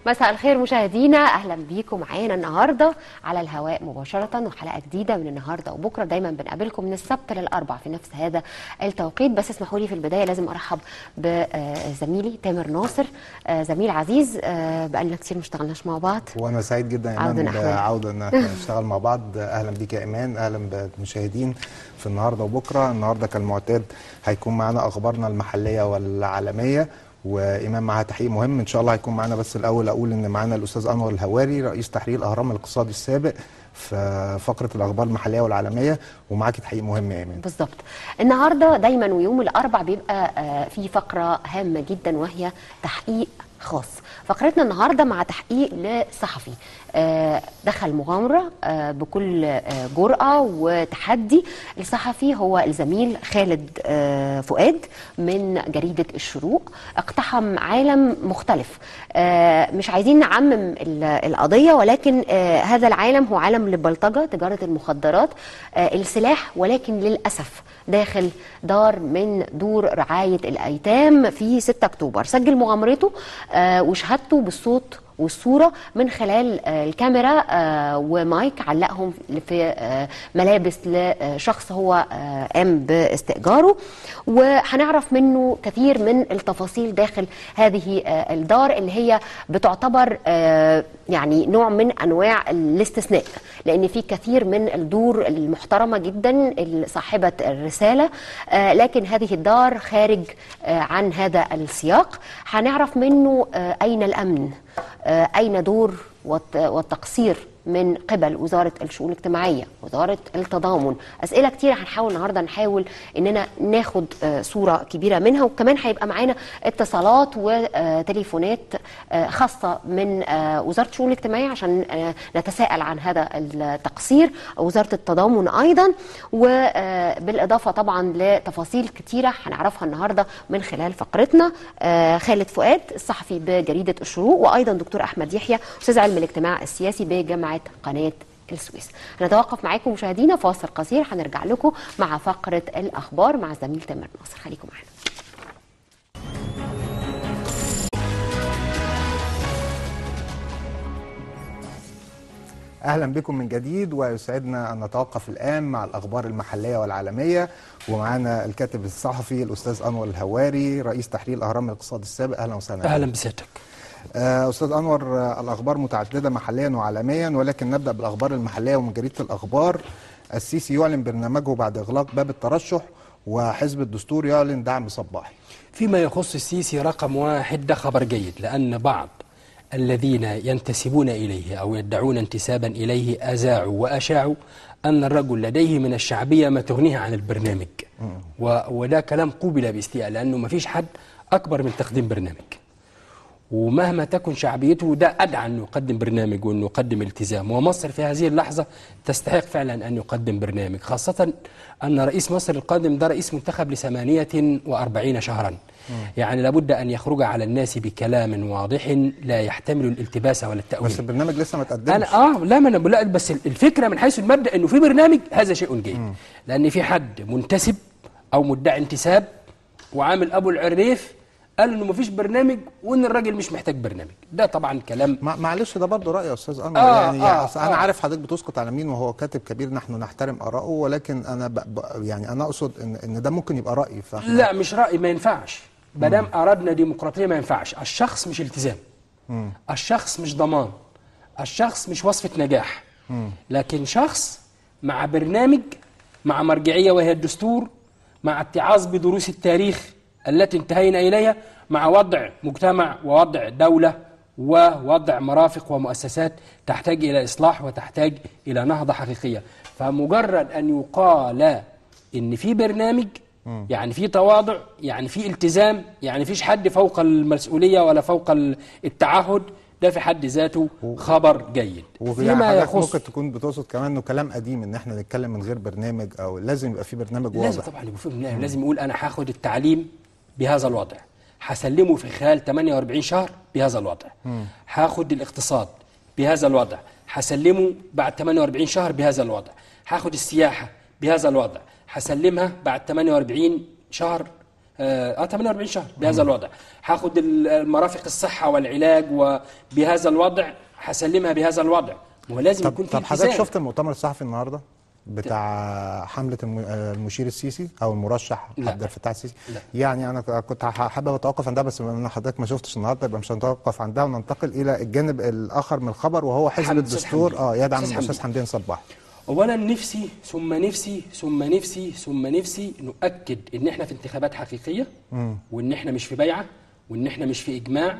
مساء الخير مشاهدينا اهلا بيكم معانا النهارده على الهواء مباشره وحلقه جديده من النهارده وبكره دايما بنقابلكم من السبت للاربع في نفس هذا التوقيت بس اسمحوا لي في البدايه لازم ارحب بزميلي تامر ناصر آه، زميل عزيز آه، بقالنا كتير ما اشتغلناش مع بعض وانا سعيد جدا يا عودة ايمان نحو- بعوده ان احنا نشتغل مع بعض اهلا بيك يا ايمان اهلا بالمشاهدين في النهارده وبكره النهارده كالمعتاد هيكون معانا اخبارنا المحليه والعالميه وايمان معاها تحقيق مهم ان شاء الله هيكون معانا بس الاول اقول ان معانا الاستاذ انور الهواري رئيس تحرير الاهرام الاقتصادي السابق في فقره الاخبار المحليه والعالميه ومعاكي تحقيق مهم يا ايمان بالظبط النهارده دايما ويوم الاربع بيبقى آه، في فقره هامه جدا وهي تحقيق خاص فقرتنا النهارده مع تحقيق لصحفي آه، دخل مغامره آه، بكل آه، جرأه وتحدي الصحفي هو الزميل خالد آه، فؤاد من جريده الشروق اقتحم عالم مختلف آه، مش عايزين نعمم ال- القضيه ولكن آه، هذا العالم هو عالم للبلطجه تجاره المخدرات آه، السلاح ولكن للاسف داخل دار من دور رعايه الايتام في 6 اكتوبر سجل مغامرته آه، وشهادته بالصوت والصوره من خلال آه، الكاميرا آه، ومايك علقهم في آه، ملابس لشخص هو آه، قام باستئجاره وهنعرف منه كثير من التفاصيل داخل هذه آه، الدار اللي هي بتعتبر آه، يعني نوع من انواع الاستثناء لان في كثير من الدور المحترمه جدا صاحبه الرساله آه، لكن هذه الدار خارج آه، عن هذا السياق هنعرف منه آه، اين الامن آه، أين دور والت- والتقصير من قبل وزارة الشؤون الاجتماعية وزارة التضامن أسئلة كتير هنحاول النهاردة نحاول إننا ناخد آه، صورة كبيرة منها وكمان هيبقى معانا اتصالات وتليفونات آه، خاصة من آه، وزارة الشؤون الاجتماعية عشان آه، نتساءل عن هذا التقصير وزارة التضامن أيضا وبالإضافة طبعا لتفاصيل كتيرة هنعرفها النهاردة من خلال فقرتنا آه، خالد فؤاد الصحفي بجريدة الشروق وأيضا دكتور أحمد يحيى أستاذ علم الاجتماع السياسي بجامعة قناة السويس هنتوقف معاكم مشاهدينا فاصل قصير هنرجع لكم مع فقرة الأخبار مع الزميل تامر ناصر خليكم معانا اهلا بكم من جديد ويسعدنا ان نتوقف الان مع الاخبار المحليه والعالميه ومعانا الكاتب الصحفي الاستاذ انور الهواري رئيس تحرير الاهرام الاقتصادي السابق اهلا وسهلا اهلا بسيادتك آه، استاذ انور آه، الاخبار متعدده محليا وعالميا ولكن نبدا بالاخبار المحليه ومن جريده الاخبار السيسي يعلن برنامجه بعد اغلاق باب الترشح وحزب الدستور يعلن دعم صباحي فيما يخص السيسي رقم واحد ده خبر جيد لأن بعض الذين ينتسبون إليه أو يدعون انتسابا إليه أذاعوا وأشاعوا أن الرجل لديه من الشعبية ما تغنيه عن البرنامج و... وده كلام قوبل باستياء لأنه ما فيش حد أكبر من تقديم برنامج ومهما تكن شعبيته ده أدعى أنه يقدم برنامج وأنه يقدم التزام ومصر في هذه اللحظة تستحق فعلا أن يقدم برنامج خاصة أن رئيس مصر القادم ده رئيس منتخب لثمانية وأربعين شهرا يعني لابد أن يخرج على الناس بكلام واضح لا يحتمل الالتباس ولا التأويل بس البرنامج لسه ما تقدمش انا اه لا ما انا لا بس الفكره من حيث المبدا انه في برنامج هذا شيء جيد لان في حد منتسب او مدعي انتساب وعامل ابو العريف قال انه ما فيش برنامج وان الراجل مش محتاج برنامج ده طبعا كلام مع- معلش ده برضه راي يا استاذ انور آه، يعني, آه، يعني أصل انا آه. عارف حضرتك بتسقط على مين وهو كاتب كبير نحن نحترم اراءه ولكن انا ب... ب... يعني انا اقصد ان ان ده ممكن يبقى راي فاحنا لا مش راي ما ينفعش ما دام اردنا ديمقراطيه ما ينفعش الشخص مش التزام الشخص مش ضمان الشخص مش وصفه نجاح لكن شخص مع برنامج مع مرجعيه وهي الدستور مع اتعاظ بدروس التاريخ التي انتهينا اليها مع وضع مجتمع ووضع دوله ووضع مرافق ومؤسسات تحتاج الى اصلاح وتحتاج الى نهضه حقيقيه فمجرد ان يقال ان في برنامج يعني في تواضع يعني في التزام يعني فيش حد فوق المسؤوليه ولا فوق ال- التعهد ده في حد ذاته خبر جيد وفيما حضرتك ممكن تكون بتقصد كمان انه كلام قديم ان احنا نتكلم من غير برنامج او لازم يبقى في برنامج لازم واضح طبعا يبقى في برنامج لازم يقول انا هاخد التعليم بهذا الوضع هسلمه في خلال 48 شهر بهذا الوضع هاخد الاقتصاد بهذا الوضع هسلمه بعد 48 شهر بهذا الوضع هاخد السياحه بهذا الوضع هسلمها بعد 48 شهر اه 48 شهر بهذا الوضع هاخد ال- المرافق الصحه والعلاج وبهذا الوضع هسلمها بهذا الوضع هو لازم طب يكون في طب حضرتك التزام. شفت المؤتمر الصحفي النهارده بتاع حمله الم- آه، المشير السيسي او المرشح لا. عبد الفتاح السيسي لا. يعني انا ك- كنت ح- حابب اتوقف عندها بس بما ان حضرتك ما شفتش النهارده يبقى مش هنتوقف عندها وننتقل الى الجانب الاخر من الخبر وهو حزب حمد- أستاذ الدستور حمدين. اه يدعم أستاذ الاستاذ حمدين. حمدين صباح اولا نفسي ثم نفسي ثم نفسي ثم نفسي نؤكد ان احنا في انتخابات حقيقيه وان احنا مش في بيعه وان احنا مش في اجماع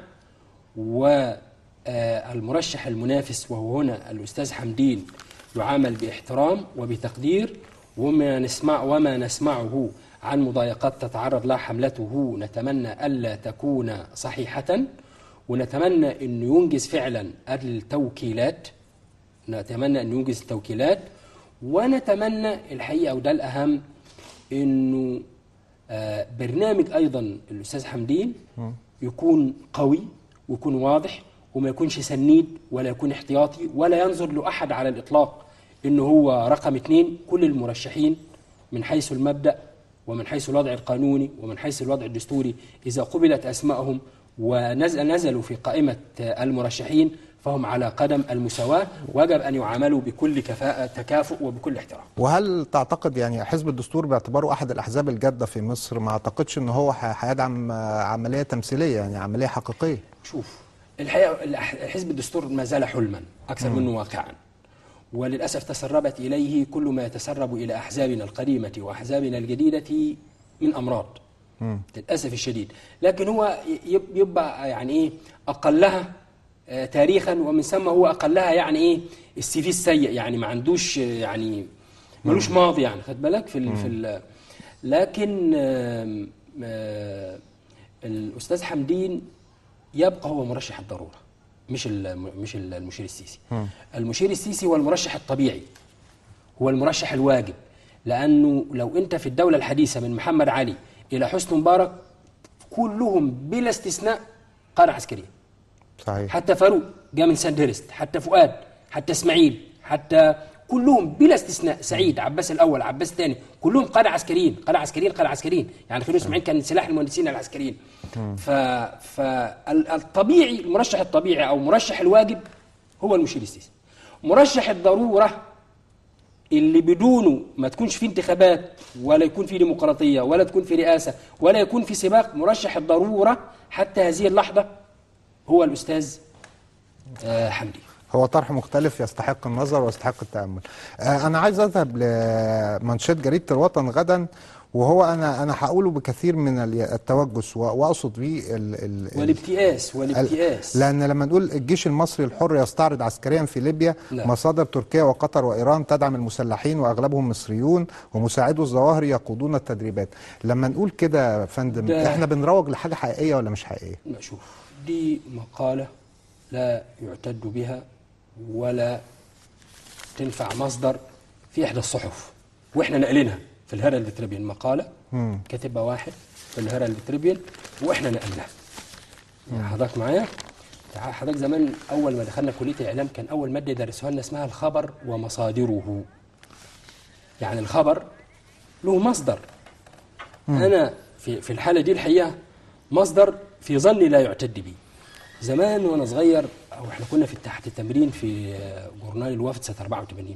والمرشح المنافس وهو هنا الاستاذ حمدين يعامل باحترام وبتقدير وما نسمع وما نسمعه عن مضايقات تتعرض لها حملته نتمنى الا تكون صحيحه ونتمنى انه ينجز فعلا التوكيلات نتمنى أن ينجز التوكيلات ونتمنى الحقيقة وده الأهم أنه آه، برنامج أيضا الأستاذ حمدين يكون قوي ويكون واضح وما يكونش سنيد ولا يكون احتياطي ولا ينظر لأحد على الإطلاق أنه هو رقم اثنين كل المرشحين من حيث المبدأ ومن حيث الوضع القانوني ومن حيث الوضع الدستوري إذا قبلت أسمائهم ونزلوا في قائمة المرشحين فهم على قدم المساواة وجب أن يعاملوا بكل كفاءة تكافؤ وبكل احترام وهل تعتقد يعني حزب الدستور باعتباره احد الاحزاب الجاده في مصر ما اعتقدش ان هو ح- هيدعم آه، عمليه تمثيليه يعني عمليه حقيقيه شوف الحقيقة الأح- حزب الدستور ما زال حلما أكثر منه واقعا وللأسف تسربت إليه كل ما يتسرب إلى أحزابنا القديمة وأحزابنا الجديدة من أمراض للأسف الشديد لكن هو ي- يبقى يعني إيه أقلها آه، تاريخا ومن ثم هو أقلها يعني إيه السي في السيء يعني ما عندوش آه، يعني ملوش ماضي يعني خد بالك في ال في ال لكن آم، آه، الأستاذ حمدين يبقى هو مرشح الضروره مش ال- مش ال- المشير السيسي المشير السيسي هو المرشح الطبيعي هو المرشح الواجب لانه لو انت في الدوله الحديثه من محمد علي الى حسني مبارك كلهم بلا استثناء قاده عسكريه صحيح حتى فاروق جاء من ساندهرست حتى فؤاد حتى اسماعيل حتى كلهم بلا استثناء سعيد عباس الاول عباس الثاني كلهم قاده عسكريين قاده عسكريين قاده عسكريين يعني خليل اسماعيل كان سلاح المهندسين العسكريين ف فالطبيعي المرشح الطبيعي او مرشح الواجب هو المشير السيسي مرشح الضروره اللي بدونه ما تكونش في انتخابات ولا يكون في ديمقراطيه ولا تكون في رئاسه ولا يكون في سباق مرشح الضروره حتى هذه اللحظه هو الاستاذ آه، حمدي هو طرح مختلف يستحق النظر ويستحق التامل. آه انا عايز اذهب لمنشات جريده الوطن غدا وهو انا انا هقوله بكثير من ال- التوجس و- واقصد بيه ال ال ال- والابتئاس والابتئاس لان لما نقول الجيش المصري الحر يستعرض عسكريا في ليبيا لا. مصادر تركيا وقطر وايران تدعم المسلحين واغلبهم مصريون ومساعدو الظواهري يقودون التدريبات لما نقول كده يا فندم ده- احنا بنروج لحاجه حقيقيه ولا مش حقيقيه لا، شوف دي مقالة لا يعتد بها ولا تنفع مصدر في إحدى الصحف وإحنا نقلناها في الهيرالد تريبيون مقالة كاتبها واحد في الهيرالد تريبيون وإحنا نقلناها يعني حضرتك معايا تع- حضرتك زمان أول ما دخلنا كلية الإعلام كان أول مادة يدرسوها لنا اسمها الخبر ومصادره يعني الخبر له مصدر انا في في الحاله دي الحقيقه مصدر في ظني لا يعتد به زمان وانا صغير او احنا كنا في تحت التمرين في آه، جورنال الوفد سنه 84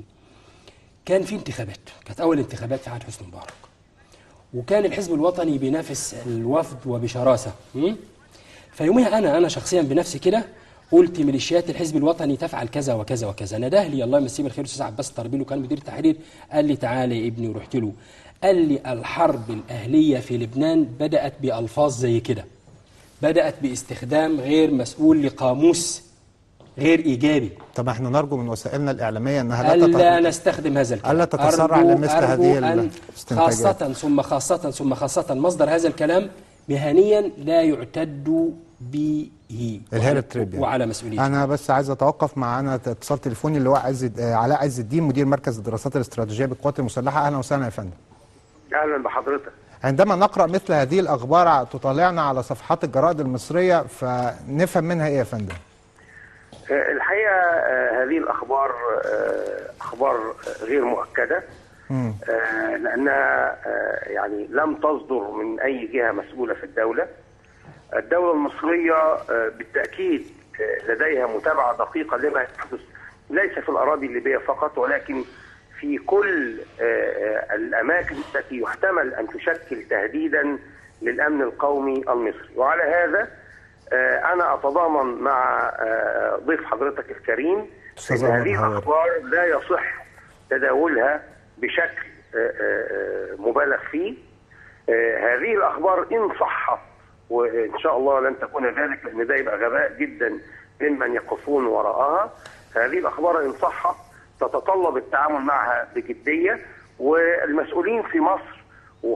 كان في انتخابات كانت اول انتخابات في عهد حسني مبارك وكان الحزب الوطني بينافس الوفد وبشراسه م? فيومها انا انا شخصيا بنفسي كده قلت ميليشيات الحزب الوطني تفعل كذا وكذا وكذا نداه لي الله يمسيه بالخير استاذ عباس الطربيلي كان مدير التحرير قال لي تعالى يا ابني ورحت له قال لي الحرب الاهليه في لبنان بدات بالفاظ زي كده بدات باستخدام غير مسؤول لقاموس غير ايجابي طب احنا نرجو من وسائلنا الاعلاميه انها لا ألا تت... نستخدم هذا الكلام ألا تتسرع أرجو- لمثل أرجو هذه أن الاستنتاجات. خاصة ثم خاصة ثم خاصة مصدر هذا الكلام مهنيا لا يعتد به الهيرالد تريبيون وعلى مسؤوليته انا بس عايز اتوقف معانا اتصال تليفوني اللي هو عز آه، علاء عز الدين مدير مركز الدراسات الاستراتيجيه بالقوات المسلحه اهلا وسهلا يا فندم اهلا بحضرتك عندما نقرا مثل هذه الاخبار تطالعنا على صفحات الجرائد المصريه فنفهم منها ايه يا فندم آه، الحقيقه آه، هذه الاخبار آه، اخبار غير مؤكده آه، لانها آه، يعني لم تصدر من اي جهه مسؤوله في الدوله الدوله المصريه آه، بالتاكيد آه، لديها متابعه دقيقه لما يحدث ليس في الاراضي الليبيه فقط ولكن في كل آه، آه، الاماكن التي يحتمل ان تشكل تهديدا للامن القومي المصري وعلى هذا آه، انا اتضامن مع آه، ضيف حضرتك الكريم أستاذ ان عمر هذه هاور. الاخبار لا يصح تداولها بشكل آه، آه، مبالغ فيه آه، هذه الاخبار ان صحت وان شاء الله لن تكون ذلك لان ده يبقى غباء جدا ممن يقفون وراءها هذه الاخبار ان صحت تتطلب التعامل معها بجديه والمسؤولين في مصر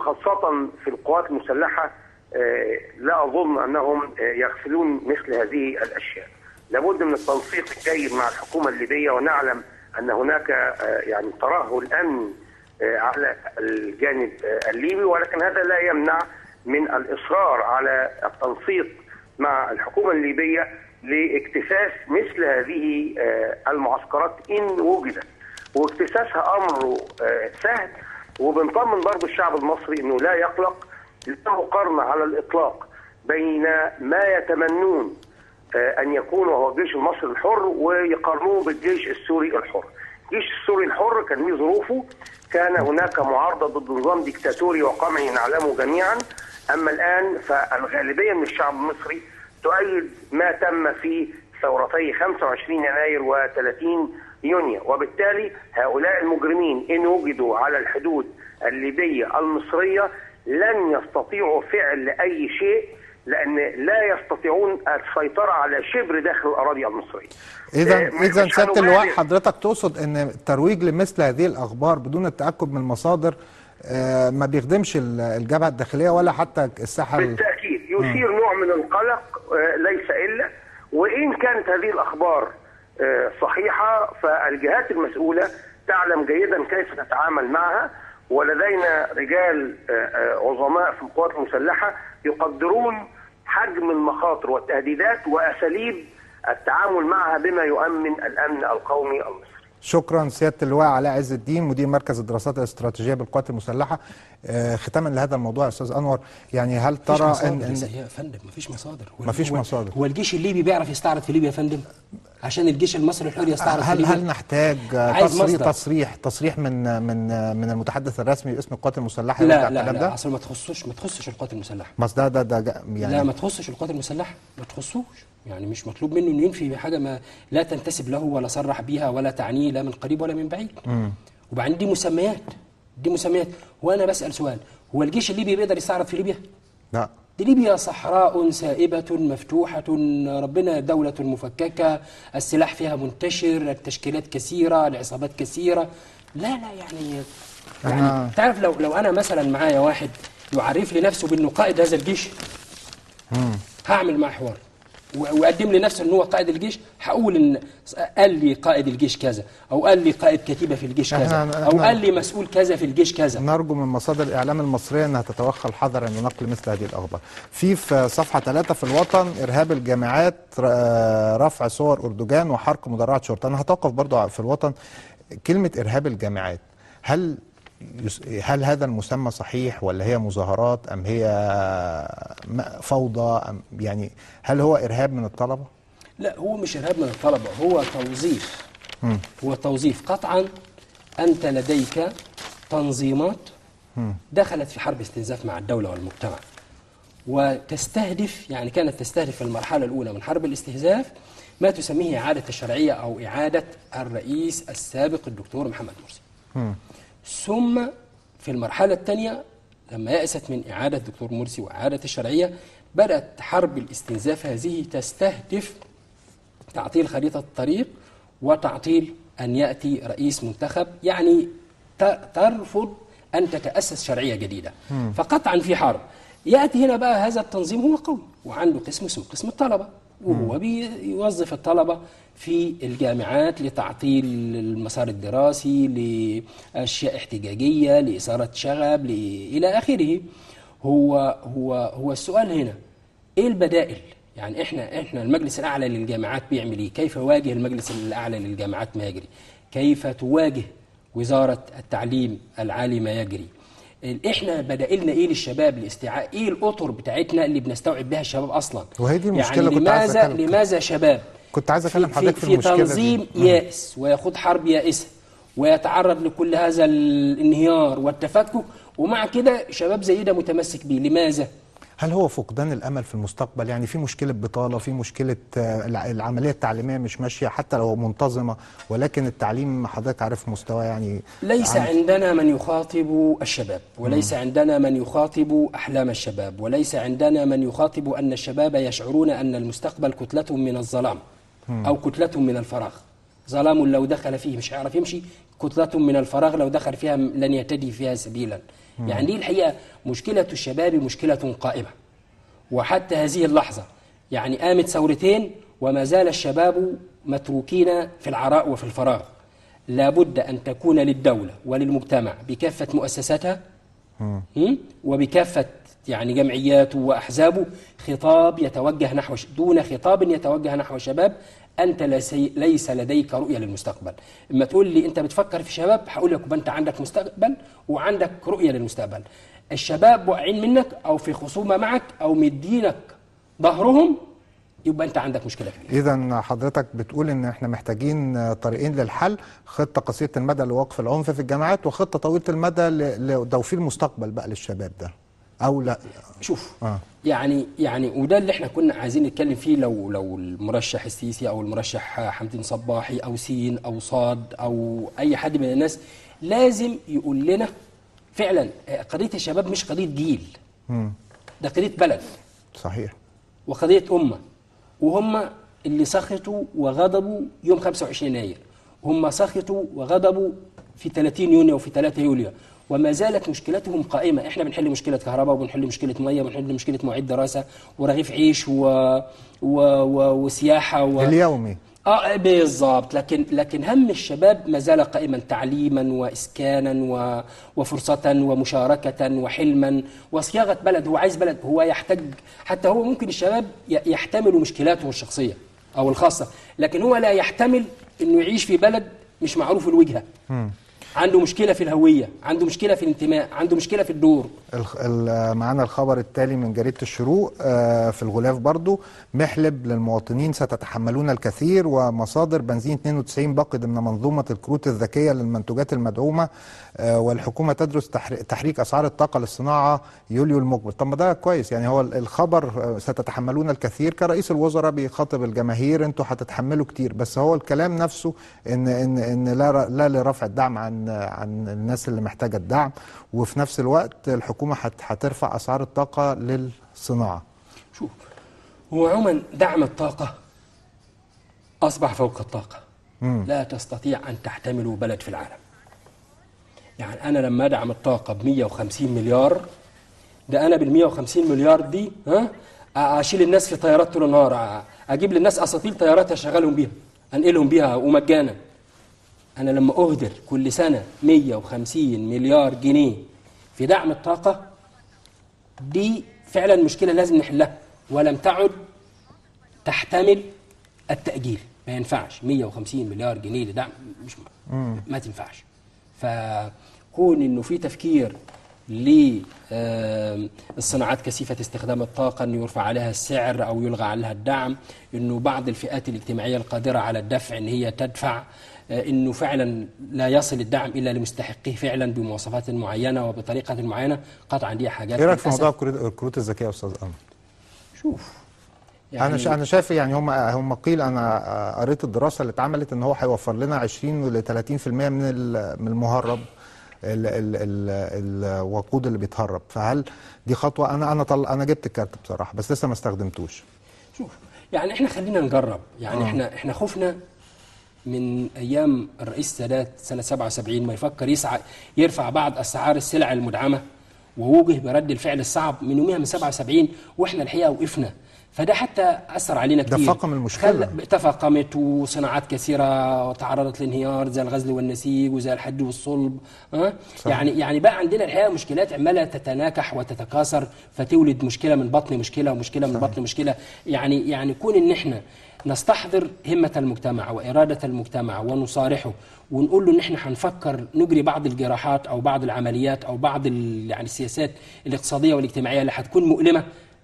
وخاصه في القوات المسلحه آه، لا اظن انهم آه، يغفلون مثل هذه الاشياء. لابد من التنسيق الجيد مع الحكومه الليبيه ونعلم ان هناك آه، يعني ترهل امني آه، على الجانب آه، الليبي ولكن هذا لا يمنع من الاصرار على التنسيق مع الحكومه الليبيه لاكتساس مثل هذه آه، المعسكرات ان وجدت واكتساسها امر آه، سهل وبنطمن برضو الشعب المصري انه لا يقلق لا مقارنه على الاطلاق بين ما يتمنون آه، ان يكون وهو الجيش المصري الحر ويقارنوه بالجيش السوري الحر. الجيش السوري الحر كان له ظروفه كان هناك معارضه ضد نظام ديكتاتوري وقمعي نعلمه جميعا اما الان فالغالبيه من الشعب المصري تؤيد ما تم في ثورتي 25 يناير و30 يونيو وبالتالي هؤلاء المجرمين ان وجدوا على الحدود الليبيه المصريه لن يستطيعوا فعل اي شيء لان لا يستطيعون السيطره على شبر داخل الاراضي المصريه. اذا آه، اذا مش سياده اللواء هنبالغ. حضرتك تقصد ان الترويج لمثل هذه الاخبار بدون التاكد من المصادر آه، ما بيخدمش ال- الجبهه الداخليه ولا حتى الساحه ال- بالتاكيد يثير نوع من القلق آه، ليس الا وان كانت هذه الاخبار آه، صحيحه فالجهات المسؤوله تعلم جيدا كيف تتعامل معها ولدينا رجال آه، آه، عظماء في القوات المسلحه يقدرون حجم المخاطر والتهديدات واساليب التعامل معها بما يؤمن الامن القومي المصري. شكرا سياده اللواء علاء عز الدين مدير مركز الدراسات الاستراتيجيه بالقوات المسلحه آه، ختاما لهذا الموضوع يا استاذ انور يعني هل مفيش ترى مصادر ان, يا إن سيدي يا فندم مفيش مصادر هو- مفيش هو- مصادر. هو الجيش الليبي بيعرف يستعرض في ليبيا يا فندم عشان الجيش المصري الحر يستعرض في هل ليبيا هل نحتاج آه، عايز تصريح مصدر. تصريح تصريح من من آه، من المتحدث الرسمي باسم القوات المسلحه لا يرجع لا الكلام لا ده اصل ما تخصوش ما تخصش القوات المسلحه بس ده ده ده جا- يعني لا ما تخصش القوات المسلحه ما تخصوش يعني مش مطلوب منه انه ينفي بحاجه ما لا تنتسب له ولا صرح بها ولا تعنيه لا من قريب ولا من بعيد وبعدين دي مسميات دي مسميات وانا بسال سؤال هو الجيش الليبي بيقدر يستعرض في ليبيا؟ لا دي ليبيا صحراء سائبة مفتوحة ربنا دولة مفككة السلاح فيها منتشر التشكيلات كثيرة العصابات كثيرة لا لا يعني يعني تعرف لو لو أنا مثلا معايا واحد يعرف لي نفسه بأنه قائد هذا الجيش هعمل معاه حوار و- وقدم لي نفسه ان هو قائد الجيش هقول ان قال لي قائد الجيش كذا او قال لي قائد كتيبه في الجيش كذا إحنا- او إحنا- قال لي مسؤول كذا في الجيش كذا نرجو من مصادر الاعلام المصريه انها تتوخى الحذر عند نقل مثل هذه الاخبار. في في صفحه ثلاثة في الوطن ارهاب الجامعات ر- رفع صور اردوغان وحرق مدرعات شرطه، انا هتوقف برضو في الوطن كلمه ارهاب الجامعات هل يس- هل هذا المسمى صحيح ولا هي مظاهرات ام هي م- فوضى أم يعني هل هو ارهاب من الطلبه؟ لا هو مش ارهاب من الطلبه هو توظيف هو توظيف قطعا انت لديك تنظيمات دخلت في حرب استنزاف مع الدوله والمجتمع وتستهدف يعني كانت تستهدف في المرحله الاولى من حرب الاستهزاف ما تسميه اعاده الشرعيه او اعاده الرئيس السابق الدكتور محمد مرسي ثم في المرحلة الثانية لما يأست من إعادة دكتور مرسي وإعادة الشرعية بدأت حرب الاستنزاف هذه تستهدف تعطيل خريطة الطريق وتعطيل أن يأتي رئيس منتخب يعني ت- ترفض أن تتأسس شرعية جديدة فقطعا في حرب يأتي هنا بقى هذا التنظيم هو قوي وعنده قسم اسمه قسم الطلبة وهو بيوظف الطلبة في الجامعات لتعطيل المسار الدراسي لأشياء احتجاجية لإثارة شغب ل- إلى آخره هو هو هو السؤال هنا ايه البدائل؟ يعني احنا احنا المجلس الاعلى للجامعات بيعمل ايه؟ كيف يواجه المجلس الاعلى للجامعات ما يجري؟ كيف تواجه وزاره التعليم العالي ما يجري ال- احنا بدائلنا ايه للشباب لاستيعاب ايه الاطر بتاعتنا اللي بنستوعب بها الشباب اصلا وهي دي المشكلة يعني كنت عايز لماذا أتكلم. لماذا شباب كنت عايز أكلم في- حضرتك في في المشكلة دي. تنظيم مم. يائس ويخوض حرب يائسه ويتعرض لكل هذا الانهيار والتفكك ومع كده شباب زي ده متمسك بيه لماذا؟ هل هو فقدان الامل في المستقبل يعني في مشكله بطاله في مشكله آه، الع- العمليه التعليميه مش ماشيه حتى لو منتظمه ولكن التعليم حضرتك عارف مستوى يعني ليس عن- عندنا من يخاطب الشباب وليس عندنا من يخاطب أحلام الشباب وليس عندنا من يخاطب أن الشباب يشعرون أن المستقبل كتلة من الظلام أو كتلة من الفراغ ظلام لو دخل فيه مش هيعرف يمشي كتلة من الفراغ لو دخل فيها لن يهتدي فيها سبيلا يعني دي الحقيقة مشكلة الشباب مشكلة قائمة وحتى هذه اللحظة يعني قامت ثورتين وما زال الشباب متروكين في العراء وفي الفراغ لابد أن تكون للدولة وللمجتمع بكافة مؤسساتها م? وبكافة يعني جمعياته وأحزابه خطاب يتوجه نحو ش- دون خطاب يتوجه نحو الشباب أنت لسي- ليس لديك رؤية للمستقبل إما تقول لي أنت بتفكر في شباب هقول لك يبقى أنت عندك مستقبل وعندك رؤية للمستقبل الشباب واقعين منك أو في خصومة معك أو مدينك ظهرهم يبقى أنت عندك مشكلة كبيرة اذا حضرتك بتقول ان احنا محتاجين آه، طريقين للحل خطه قصيره المدى لوقف العنف في الجامعات وخطه طويله المدى ل- لتوفير مستقبل بقى للشباب ده او لا شوف آه. يعني يعني وده اللي احنا كنا عايزين نتكلم فيه لو لو المرشح السيسي او المرشح حمدين صباحي او سين او صاد او اي حد من الناس لازم يقول لنا فعلا آه، قضيه الشباب مش قضيه جيل ده قضيه بلد صحيح وقضيه امه وهم اللي سخطوا وغضبوا يوم 25 يناير هم سخطوا وغضبوا في 30 يونيو وفي 3 يوليو وما زالت مشكلتهم قائمه احنا بنحل مشكله كهرباء وبنحل مشكله ميه وبنحل مشكله مواعيد دراسه ورغيف عيش و... و... و... وسياحه و... اليومي اه بالظبط لكن لكن هم الشباب ما زال قائما تعليما واسكانا و... وفرصه ومشاركه وحلما وصياغه بلد هو عايز بلد هو يحتاج حتى هو ممكن الشباب ي- يحتمل مشكلاته الشخصيه او الخاصه لكن هو لا يحتمل انه يعيش في بلد مش معروف الوجهه عنده مشكله في الهويه عنده مشكله في الانتماء عنده مشكله في الدور الخ- ال- معانا الخبر التالي من جريدة الشروق آه، في الغلاف برضو محلب للمواطنين ستتحملون الكثير ومصادر بنزين 92 باقي ضمن منظومة الكروت الذكية للمنتوجات المدعومة آه، والحكومة تدرس تحر- تحريك أسعار الطاقة للصناعة يوليو المقبل طب ما ده كويس يعني هو ال- الخبر آه، ستتحملون الكثير كرئيس الوزراء بيخاطب الجماهير انتوا هتتحملوا كتير بس هو الكلام نفسه ان ان ان لا ر- لا لرفع الدعم عن عن الناس اللي محتاجه الدعم وفي نفس الوقت الحكومه هت- هترفع اسعار الطاقه للصناعه شوف هو عموما دعم الطاقة أصبح فوق الطاقة لا تستطيع أن تحتمله بلد في العالم يعني أنا لما أدعم الطاقة ب 150 مليار ده أنا بال 150 مليار دي ها أشيل الناس في طيارات طول النهار أ- أجيب للناس أساطيل طيارات أشغلهم بيها أنقلهم بيها ومجانا أنا لما أهدر كل سنة 150 مليار جنيه في دعم الطاقة دي فعلا مشكله لازم نحلها ولم تعد تحتمل التاجيل ما ينفعش 150 مليار جنيه لدعم مش ما, ما تنفعش فكون انه في تفكير للصناعات كثيفة استخدام الطاقة أن يرفع عليها السعر أو يلغى عليها الدعم أنه بعض الفئات الاجتماعية القادرة على الدفع أن هي تدفع آه، أنه فعلا لا يصل الدعم إلا لمستحقيه فعلا بمواصفات معينة وبطريقة معينة قطعا دي حاجات ايه رايك في للأسف- موضوع الكروت- الكروت الذكيه يا استاذ امل شوف انا ش- انا شايف يعني هم هم قيل انا قريت الدراسه اللي اتعملت ان هو هيوفر لنا 20 ل 30% من ال- من المهرب ال ال ال الوقود اللي بيتهرب فهل دي خطوه انا انا طل انا جبت الكارت بصراحه بس لسه ما استخدمتوش شوف يعني احنا خلينا نجرب يعني احنا احنا خفنا من ايام الرئيس السادات سنه 77 ما يفكر يسعى يرفع بعض اسعار السلع المدعمه ووجه برد الفعل الصعب من يومها من 77 واحنا الحقيقه وقفنا فده حتى اثر علينا ده كتير فاقم المشكلة. خل- تفاقمت وصناعات كثيره تعرضت للانهيار زي الغزل والنسيج وزي الحد والصلب أه؟ صح. يعني يعني بقى عندنا الحقيقه مشكلات عماله تتناكح وتتكاثر فتولد مشكله من بطن مشكله ومشكله من بطن مشكله يعني يعني كون ان احنا نستحضر همه المجتمع واراده المجتمع ونصارحه ونقول له ان احنا هنفكر نجري بعض الجراحات او بعض العمليات او بعض ال- يعني السياسات الاقتصاديه والاجتماعيه اللي هتكون مؤلمه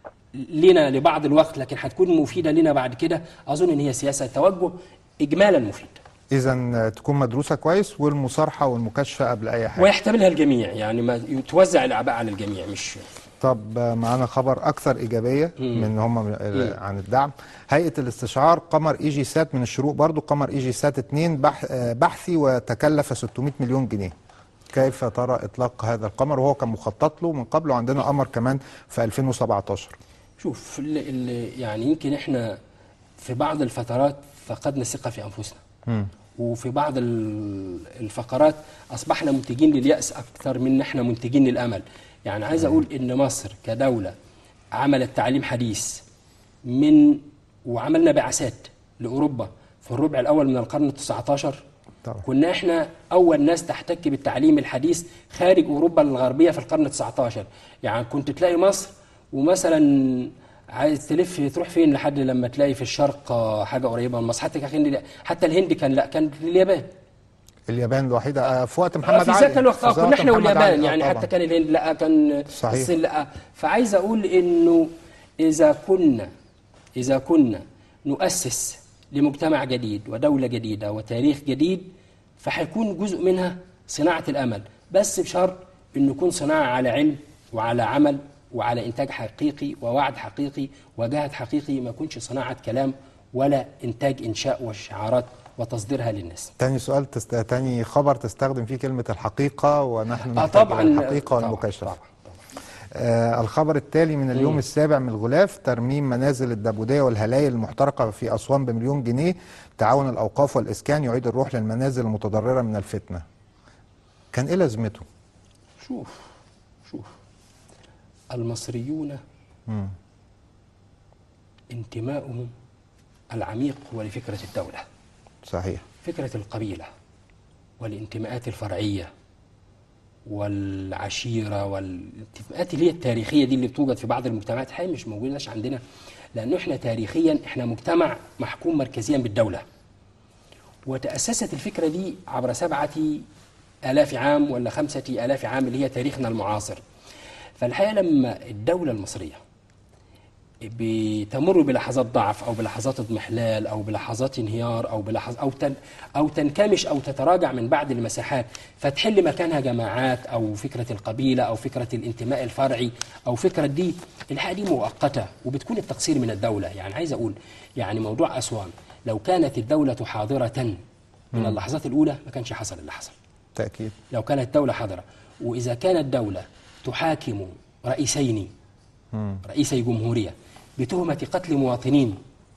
لنا لبعض الوقت لكن هتكون مفيده لنا بعد كده اظن ان هي سياسه توجه اجمالا مفيد اذا تكون مدروسه كويس والمصارحه والمكاشفه قبل اي حاجه ويحتملها الجميع يعني ما توزع الاعباء على الجميع مش طب معانا خبر اكثر ايجابيه من هم عن الدعم هيئه الاستشعار قمر اي جي سات من الشروق برضو قمر اي جي سات 2 بح آه، بحثي وتكلف 600 مليون جنيه كيف ترى اطلاق هذا القمر وهو كان مخطط له من قبل وعندنا قمر كمان في 2017 شوف ال ال يعني يمكن احنا في بعض الفترات فقدنا الثقه في انفسنا وفي بعض ال- الفقرات اصبحنا منتجين للياس اكثر من ان احنا منتجين للامل يعني عايز اقول ان مصر كدوله عملت تعليم حديث من وعملنا بعثات لاوروبا في الربع الاول من القرن ال19 طبعا. كنا احنا اول ناس تحتك بالتعليم الحديث خارج اوروبا الغربيه في القرن ال19 يعني كنت تلاقي مصر ومثلا عايز تلف تروح فين لحد لما تلاقي في الشرق آه، حاجه قريبه من مصر حتى كان حتى الهند كان لا كان اليابان اليابان الوحيده آه، في وقت محمد في علي ذاك الوقت في آه، وقت كنا احنا محمد علي، واليابان آه، يعني طبعاً. حتى كان الهند لا كان صحيح. الصين لا فعايز اقول انه اذا كنا اذا كنا نؤسس لمجتمع جديد ودوله جديده وتاريخ جديد فهيكون جزء منها صناعه الامل بس بشرط انه يكون صناعه على علم وعلى عمل وعلى انتاج حقيقي ووعد حقيقي وجهد حقيقي ما يكونش صناعه كلام ولا انتاج انشاء وشعارات وتصديرها للناس تاني سؤال تست... تاني خبر تستخدم فيه كلمه الحقيقه ونحن اه نحتاج طبعا إلى الحقيقه طبعاً، والمكاشفه طبعا آه الخبر التالي من اليوم السابع من الغلاف ترميم منازل الدبودية والهلايل المحترقة في أسوان بمليون جنيه تعاون الأوقاف والإسكان يعيد الروح للمنازل المتضررة من الفتنة كان إيه لازمته؟ شوف شوف المصريون انتماؤهم العميق هو لفكرة الدولة صحيح فكرة القبيلة والانتماءات الفرعية والعشيرة والانتماءات اللي هي التاريخية دي اللي بتوجد في بعض المجتمعات هي مش موجودة عندنا لأنه احنا تاريخيا احنا مجتمع محكوم مركزيا بالدولة وتأسست الفكرة دي عبر سبعة آلاف عام ولا خمسة آلاف عام اللي هي تاريخنا المعاصر فالحقيقة لما الدولة المصرية بتمر بلحظات ضعف او بلحظات اضمحلال او بلحظات انهيار او بلحظ او تن او تنكمش او تتراجع من بعض المساحات فتحل مكانها جماعات او فكره القبيله او فكره الانتماء الفرعي او فكره دي الحقيقه دي مؤقته وبتكون التقصير من الدوله يعني عايز اقول يعني موضوع اسوان لو كانت الدوله حاضره من اللحظات الاولى ما كانش حصل اللي حصل تأكيد لو كانت الدولة حاضرة وإذا كانت دولة تحاكم رئيسين رئيسي جمهورية بتهمة قتل مواطنين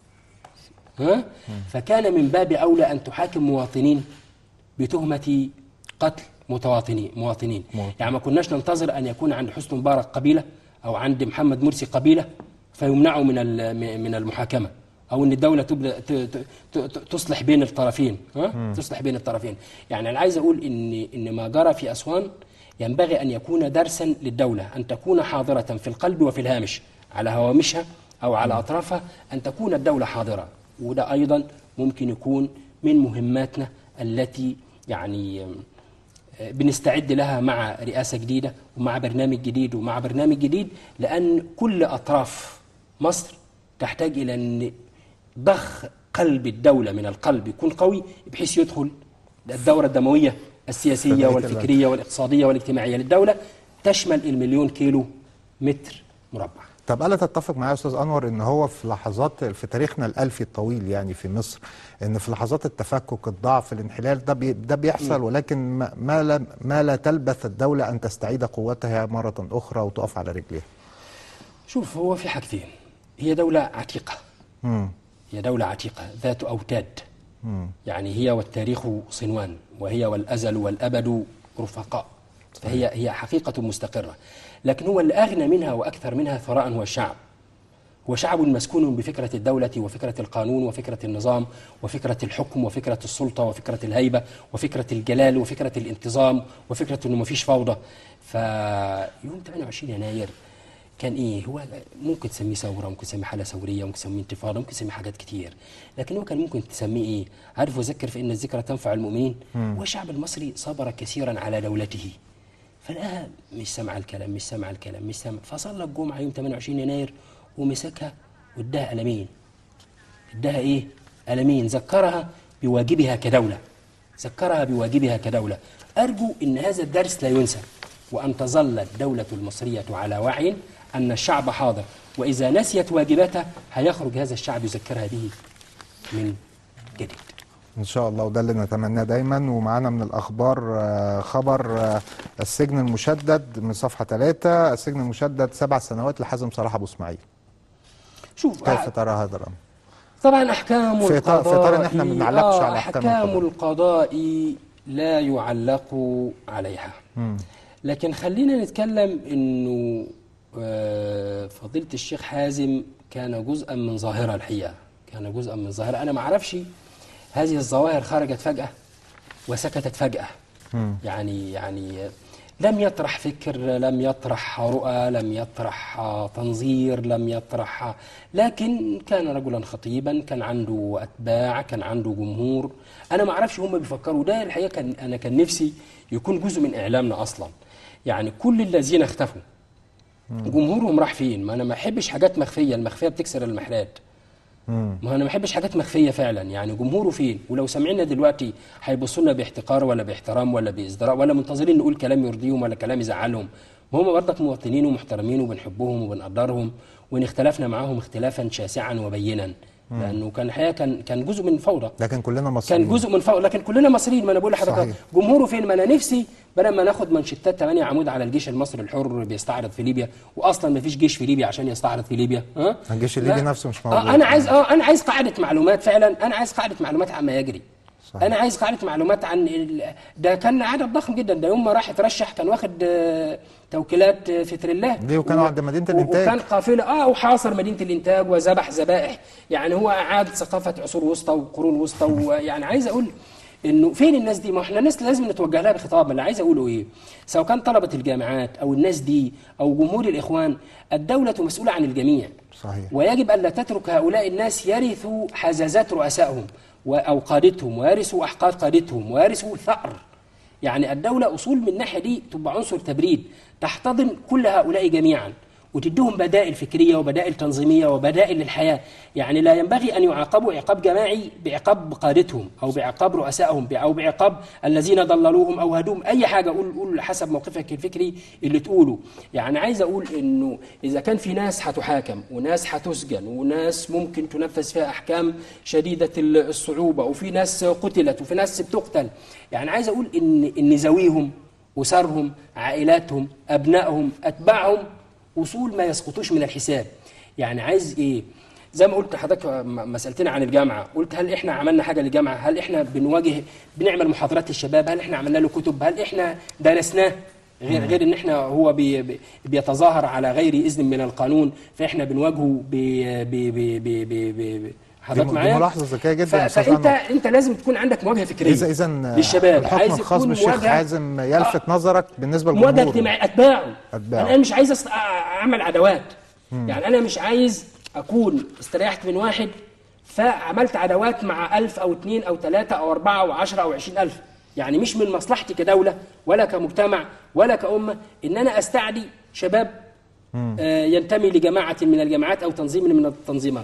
ها؟ فكان من باب أولى أن تحاكم مواطنين بتهمة قتل متواطنين مواطنين يعني ما كناش ننتظر أن يكون عند حسني مبارك قبيلة أو عند محمد مرسي قبيلة فيمنعوا من ال- من المحاكمة أو أن الدولة تبدأ ت- ت- ت- تصلح بين الطرفين ها؟ تصلح بين الطرفين يعني أنا عايز أقول إن إن ما جرى في أسوان ينبغي أن يكون درسا للدولة أن تكون حاضرة في القلب وفي الهامش على هوامشها أو على أطرافها أن تكون الدولة حاضرة وده أيضا ممكن يكون من مهماتنا التي يعني بنستعد لها مع رئاسة جديدة ومع برنامج جديد ومع برنامج جديد لأن كل أطراف مصر تحتاج إلى أن ضخ قلب الدولة من القلب يكون قوي بحيث يدخل الدورة الدموية السياسية فبقية والفكرية والاقتصادية والاجتماعية للدولة تشمل المليون كيلو متر مربع طب ألا تتفق معايا يا أستاذ أنور إن هو في لحظات في تاريخنا الألفي الطويل يعني في مصر إن في لحظات التفكك الضعف الانحلال ده بي ده بيحصل ولكن ما, ما لا ما لا تلبث الدولة أن تستعيد قوتها مرة أخرى وتقف على رجليها. شوف هو في حاجتين هي دولة عتيقة مم. هي دولة عتيقة ذات أوتاد يعني هي والتاريخ صنوان وهي والأزل والأبد رفقاء فهي هي حقيقة مستقرة لكن هو اللي أغنى منها وأكثر منها ثراء هو الشعب هو شعب مسكون بفكرة الدولة وفكرة القانون وفكرة النظام وفكرة الحكم وفكرة السلطة وفكرة الهيبة وفكرة الجلال وفكرة الانتظام وفكرة انه مفيش فوضى فيوم 28 يناير كان ايه هو ممكن تسميه ثوره ممكن تسميه حاله ثوريه ممكن تسميه انتفاضه ممكن تسميه حاجات كتير لكن هو كان ممكن تسميه ايه عارف وذكر فان الذكرى تنفع المؤمنين والشعب المصري صبر كثيرا على دولته فلقاها مش سامعه الكلام مش سامعه الكلام مش سامعه فصلى الجمعه يوم 28 يناير ومسكها واداها قلمين اداها ايه قلمين ذكرها بواجبها كدوله ذكرها بواجبها كدوله ارجو ان هذا الدرس لا ينسى وان تظل الدوله المصريه على وعي ان الشعب حاضر واذا نسيت واجباته هيخرج هذا الشعب يذكرها به من جديد ان شاء الله وده اللي نتمناه دايما ومعانا من الاخبار آه، خبر آه، السجن المشدد من صفحه 3 السجن المشدد سبع سنوات لحازم صلاح ابو اسماعيل شوف كيف ترى هذا الامر؟ طبعا احكام في إطار- في القضاء إطار إن إحنا ما بنعلقش على أحكام احكام القضاء. القضاء لا يعلق عليها لكن خلينا نتكلم انه آه، فضيله الشيخ حازم كان جزءا من ظاهره الحقيقه كان جزءا من ظاهره انا ما اعرفش هذه الظواهر خرجت فجاه وسكتت فجاه يعني يعني لم يطرح فكر لم يطرح رؤى لم يطرح آه، تنظير لم يطرح آه، لكن كان رجلا خطيبا كان عنده اتباع كان عنده جمهور انا ما اعرفش هم بيفكروا ده الحقيقه كان انا كان نفسي يكون جزء من اعلامنا اصلا يعني كل الذين اختفوا جمهورهم راح فين ما انا ما احبش حاجات مخفيه المخفيه بتكسر المحرات ما انا ما احبش حاجات مخفيه فعلا يعني جمهوره فين ولو سامعيننا دلوقتي هيبصوا لنا باحتقار ولا باحترام ولا بازدراء ولا منتظرين نقول كلام يرضيهم ولا كلام يزعلهم ما هم برضك مواطنين ومحترمين وبنحبهم وبنقدرهم وان اختلفنا معاهم اختلافا شاسعا وبينا لانه كان الحقيقه كان كان جزء من فوضى لكن كلنا مصريين كان جزء من فوق لكن كلنا مصريين ما انا بقول لحضرتك صحيح. جمهوره فين ما انا نفسي بدل ما ناخد منشتات 8 عمود على الجيش المصري الحر بيستعرض في ليبيا واصلا ما فيش جيش في ليبيا عشان يستعرض في ليبيا ها الجيش الليبي لا. نفسه مش موجود. آه انا عايز اه انا عايز قاعده معلومات فعلا انا عايز قاعده معلومات عما يجري صحيح. انا عايز قاعده معلومات عن ال... ده كان عدد ضخم جدا ده يوم ما راح يترشح كان واخد آه، توكيلات آه، فتر الله دي وكانوا عند مدينة و- الإنتاج. وكان قافله اه وحاصر مدينه الانتاج وذبح ذبائح يعني هو اعاد ثقافه عصور وسطى وقرون وسطى ويعني عايز اقول انه فين الناس دي ما احنا الناس لازم نتوجه لها بخطاب اللي عايز اقوله ايه سواء كان طلبه الجامعات او الناس دي او جمهور الاخوان الدوله مسؤوله عن الجميع صحيح. ويجب الا تترك هؤلاء الناس يرثوا حزازات رؤسائهم و- او قادتهم ويرثوا احقاد قادتهم ويرثوا ثأر يعني الدولة أصول من الناحية دي تبقى عنصر تبريد تحتضن كل هؤلاء جميعا وتديهم بدائل فكرية وبدائل تنظيمية وبدائل للحياة يعني لا ينبغي أن يعاقبوا عقاب جماعي بعقاب قادتهم أو بعقاب رؤسائهم أو بعقاب الذين ضللوهم أو هدوهم أي حاجة قول, قول حسب موقفك الفكري اللي تقوله يعني عايز أقول أنه إذا كان في ناس هتحاكم وناس هتسجن وناس ممكن تنفذ فيها أحكام شديدة الصعوبة وفي ناس قتلت وفي ناس بتقتل يعني عايز أقول إن إن ذويهم أسرهم عائلاتهم أبنائهم أتباعهم أصول ما يسقطوش من الحساب يعني عايز إيه زي ما قلت لحضرتك م- ما سالتني عن الجامعه قلت هل احنا عملنا حاجه للجامعه هل احنا بنواجه بنعمل محاضرات للشباب هل احنا عملنا له كتب هل احنا درسناه غير غير ان احنا هو بي بي بيتظاهر على غير اذن من القانون فاحنا بنواجهه ب ب ب ب ب ب حضرتك دي معايا ملاحظة ذكية جدا ف- يا أستاذ فانت أنور. انت لازم تكون عندك مواجهه فكريه إذا إذا للشباب الحكم عايز الخاص يكون بالشيخ مواجهة- حازم يلفت نظرك بالنسبة مواجهه للجمهور اجتماعيه اتباعه أتباعه. انا مش عايز أص... أ- اعمل عداوات يعني انا مش عايز اكون استريحت من واحد فعملت عداوات مع ألف أو اثنين أو ثلاثة أو أربعة أو عشرة أو عشرين ألف يعني مش من مصلحتي كدولة ولا كمجتمع ولا كأمة إن أنا أستعدي شباب آه، ينتمي لجماعة من الجماعات أو تنظيم من التنظيمات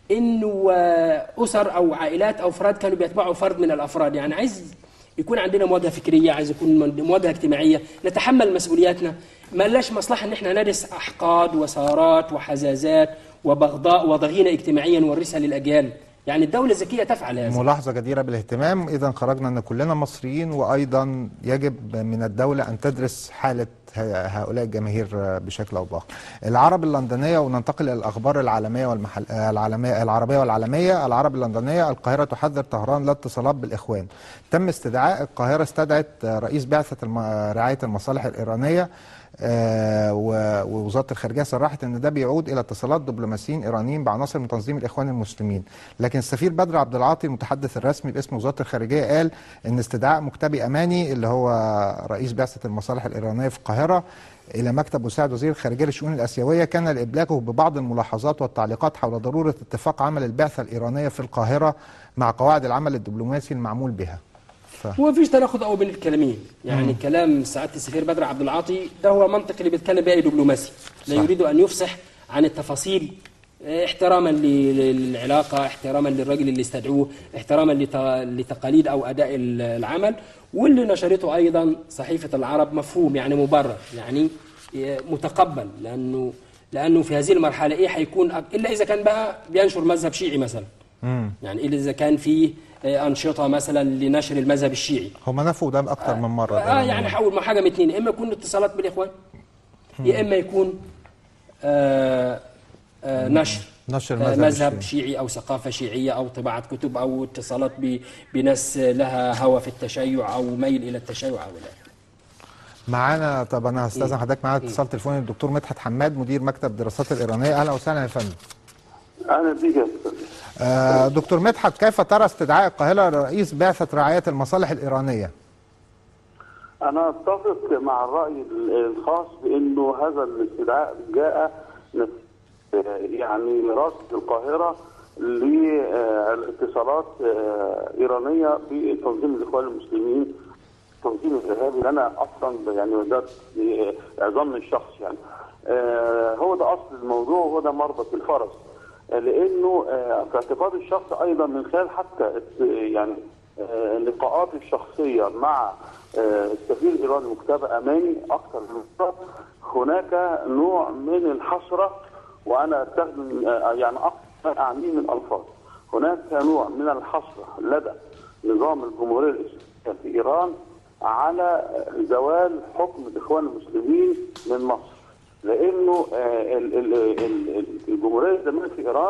إنه آه، أسر أو عائلات أو أفراد كانوا بيتبعوا فرد من الأفراد يعني عايز يكون عندنا مواجهة فكرية عايز يكون من- مواجهة اجتماعية نتحمل مسؤولياتنا ما لناش مصلحة إن إحنا نرث أحقاد وثارات وحزازات وبغضاء وضغينة اجتماعية نورثها للأجيال يعني الدولة الذكية تفعل هذا ملاحظة جديرة بالاهتمام إذا خرجنا أن كلنا مصريين وأيضا يجب من الدولة أن تدرس حالة ه- هؤلاء الجماهير بشكل أو بآخر العرب اللندنية وننتقل إلى الأخبار العالمية والمحل العالمية العربية والعالمية العرب اللندنية القاهرة تحذر طهران لا اتصالات بالإخوان تم استدعاء القاهرة استدعت رئيس بعثة الم- رعاية المصالح الإيرانية آه، و- ووزاره الخارجيه صرحت ان ده بيعود الى اتصالات دبلوماسيين ايرانيين بعناصر من تنظيم الاخوان المسلمين لكن السفير بدر عبد العاطي المتحدث الرسمي باسم وزاره الخارجيه قال ان استدعاء مكتبي اماني اللي هو رئيس بعثه المصالح الايرانيه في القاهره الى مكتب مساعد وزير الخارجيه للشؤون الاسيويه كان لابلاغه ببعض الملاحظات والتعليقات حول ضروره اتفاق عمل البعثه الايرانيه في القاهره مع قواعد العمل الدبلوماسي المعمول بها ف... هو مفيش تناقض او بين الكلامين يعني مم. كلام سعاده السفير بدر عبد العاطي ده هو منطق اللي بيتكلم بيه اي دبلوماسي لا صح. يريد ان يفصح عن التفاصيل اه، احتراما ل- للعلاقه احتراما للرجل اللي استدعوه احتراما لت- لتقاليد او اداء ال- العمل واللي نشرته ايضا صحيفه العرب مفهوم يعني مبرر يعني اه، متقبل لانه لانه في هذه المرحله ايه حيكون أك- الا اذا كان بقى بينشر مذهب شيعي مثلا يعني الا اذا كان في اه، انشطه مثلا لنشر المذهب الشيعي هم نفوا ده اكتر من مره اه يعني حاول مع حاجه من اتنين يا اما يكون اتصالات بالاخوان يا اما يكون آه آه نشر نشر آه، مذهب مذهب الشيعي. شيعي او ثقافه شيعيه او طباعه كتب او اتصالات ب- بناس لها هوى في التشيع او ميل الى التشيع او لا معانا طب انا هستاذن حضرتك معانا اتصال تليفوني الدكتور مدحت حماد مدير مكتب الدراسات الايرانيه اهلا وسهلا يا فندم اهلا بيك يا استاذ آه دكتور مدحت كيف ترى استدعاء القاهره لرئيس بعثه رعايه المصالح الايرانيه انا اتفق مع الراي الخاص بانه هذا الاستدعاء جاء نت- يعني رصد القاهره لاتصالات آه، ايرانيه بتنظيم الاخوان المسلمين التنظيم الارهابي اللي انا اصلا يعني ده ظن الشخص يعني آه، هو ده اصل الموضوع وهو ده مربط الفرس آه، لانه آه، في اعتقاد الشخص ايضا من خلال حتى الت- يعني آه، لقاءاتي الشخصيه مع آه، السفير الايراني مجتبى اماني اكثر من مره هناك نوع من الحسره وانا استخدم آه، يعني اكثر ما اعنيه من الفاظ هناك نوع من الحسره لدى نظام الجمهوريه الاسلاميه في ايران على زوال حكم الاخوان المسلمين من مصر لانه آه، ال- ال- ال- ال- الجمهوريه الاسلاميه في ايران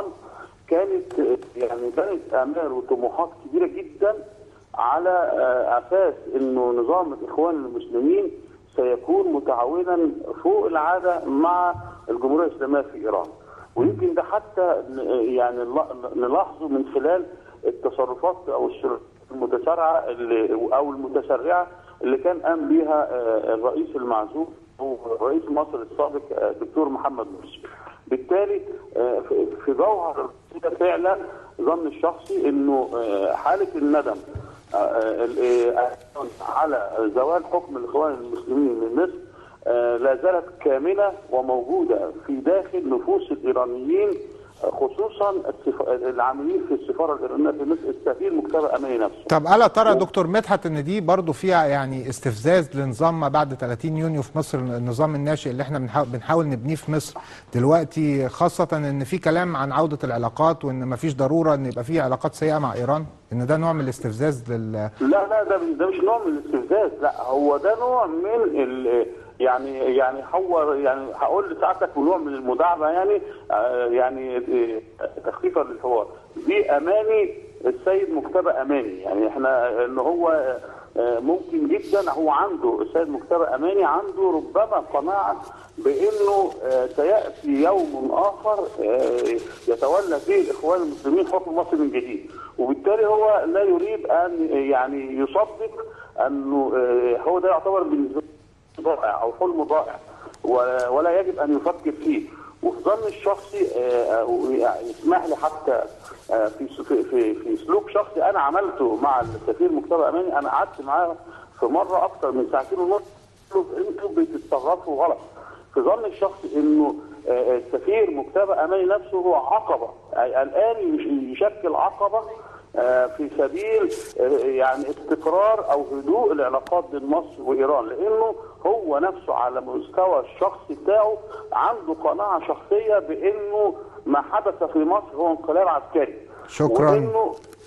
كانت آه، يعني كانت امال وطموحات كبيره جدا على آه، اساس انه نظام الاخوان المسلمين سيكون متعاونا فوق العاده مع الجمهوريه الاسلاميه في ايران ويمكن ده حتى ن- يعني نلا- نلاحظه من خلال التصرفات او الشر- المتسارعه اللي او المتسرعه اللي كان قام بها آه، الرئيس المعزول هو رئيس مصر السابق آه، الدكتور محمد مرسي. بالتالي آه، في- في جوهر ده فعلا ظن الشخصي انه آه، حاله الندم آه، آه، ال- آه، على زوال حكم الاخوان المسلمين من مصر آه، لا زالت كامله وموجوده في داخل نفوس الايرانيين آه، خصوصا السف- العاملين في السفاره الايرانيه في مصر السفير مجتبى اماني نفسه. طب الا ترى يا دكتور مدحت ان دي برضو فيها يعني استفزاز لنظام ما بعد 30 يونيو في مصر النظام الناشئ اللي احنا بنحاول, بنحاول نبنيه في مصر دلوقتي خاصة ان في كلام عن عودة العلاقات وان ما فيش ضرورة ان يبقى في علاقات سيئة مع ايران ان ده نوع من الاستفزاز لل لا لا ده ده مش نوع من الاستفزاز لا هو ده نوع من ال يعني يعني هو يعني هقول لساعتك نوع من المداعبه يعني آه، يعني آه، تخفيفا للحوار دي اماني السيد مجتبى اماني يعني احنا ان هو آه، ممكن جدا هو عنده السيد مجتبى اماني عنده ربما قناعه بانه آه، سياتي يوم اخر آه، يتولى فيه الاخوان المسلمين حكم مصر من جديد وبالتالي هو لا يريد ان يعني يصدق انه آه، هو ده يعتبر بالنسبه له ضائع او حلم ضائع ولا ولا يجب ان يفكر فيه وفي ظني الشخصي آه، آه، يعني يسمح لي حتى آه، في في في, في سلوك شخصي انا عملته مع السفير مجتبى اماني انا قعدت معاه في مره اكثر من ساعتين ونص قلت له انتوا بتتصرفوا غلط في ظن الشخص انه آه، السفير مجتبى اماني نفسه هو عقبه أي الان يش- يشكل عقبه آه، في سبيل آه، يعني استقرار او هدوء العلاقات بين مصر وايران لانه هو نفسه على مستوى الشخصي بتاعه عنده قناعه شخصيه بانه ما حدث في مصر هو انقلاب عسكري شكراً. وانه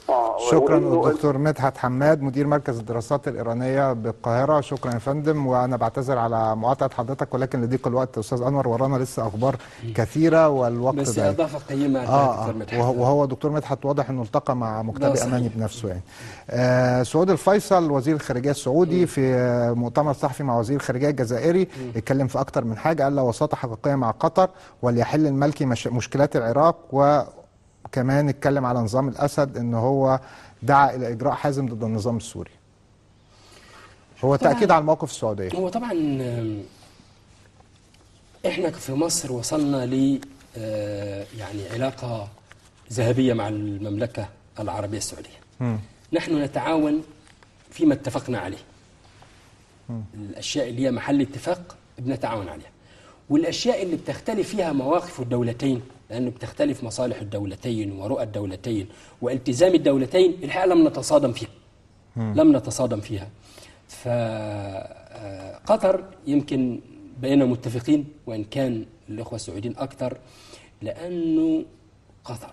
اه شكرا وإنه- الدكتور مدحت حماد مدير مركز الدراسات الإيرانية بالقاهرة شكرا يا فندم وأنا بعتذر على مقاطعة حضرتك ولكن لضيق الوقت أستاذ أنور ورانا لسه أخبار كثيرة والوقت بس ضيق. اضافه قيمه على آه, دكتور آه مدحت. وهو وهو دكتور مدحت واضح انه التقى مع ده مكتبي صحيح. اماني بنفسه يعني. آه سعود الفيصل وزير الخارجيه السعودي في آه، مؤتمر صحفي مع وزير الخارجيه الجزائري اتكلم في اكتر من حاجه قال له وساطه حقيقيه مع قطر وليحل الملكي مش مشكلات العراق وكمان اتكلم على نظام الاسد ان هو دعا الى اجراء حازم ضد النظام السوري. هو طبعاً. تاكيد على الموقف السعوديه. هو طبعا آم، احنا في مصر وصلنا ل آه، يعني علاقه ذهبيه مع المملكه العربيه السعوديه. نحن نتعاون فيما اتفقنا عليه. الاشياء اللي هي محل اتفاق بنتعاون عليها. والاشياء اللي بتختلف فيها مواقف الدولتين لانه بتختلف مصالح الدولتين ورؤى الدولتين والتزام الدولتين الحقيقه لم نتصادم فيها. لم نتصادم فيها. فقطر يمكن بقينا متفقين وان كان الاخوه السعوديين اكثر لانه قطر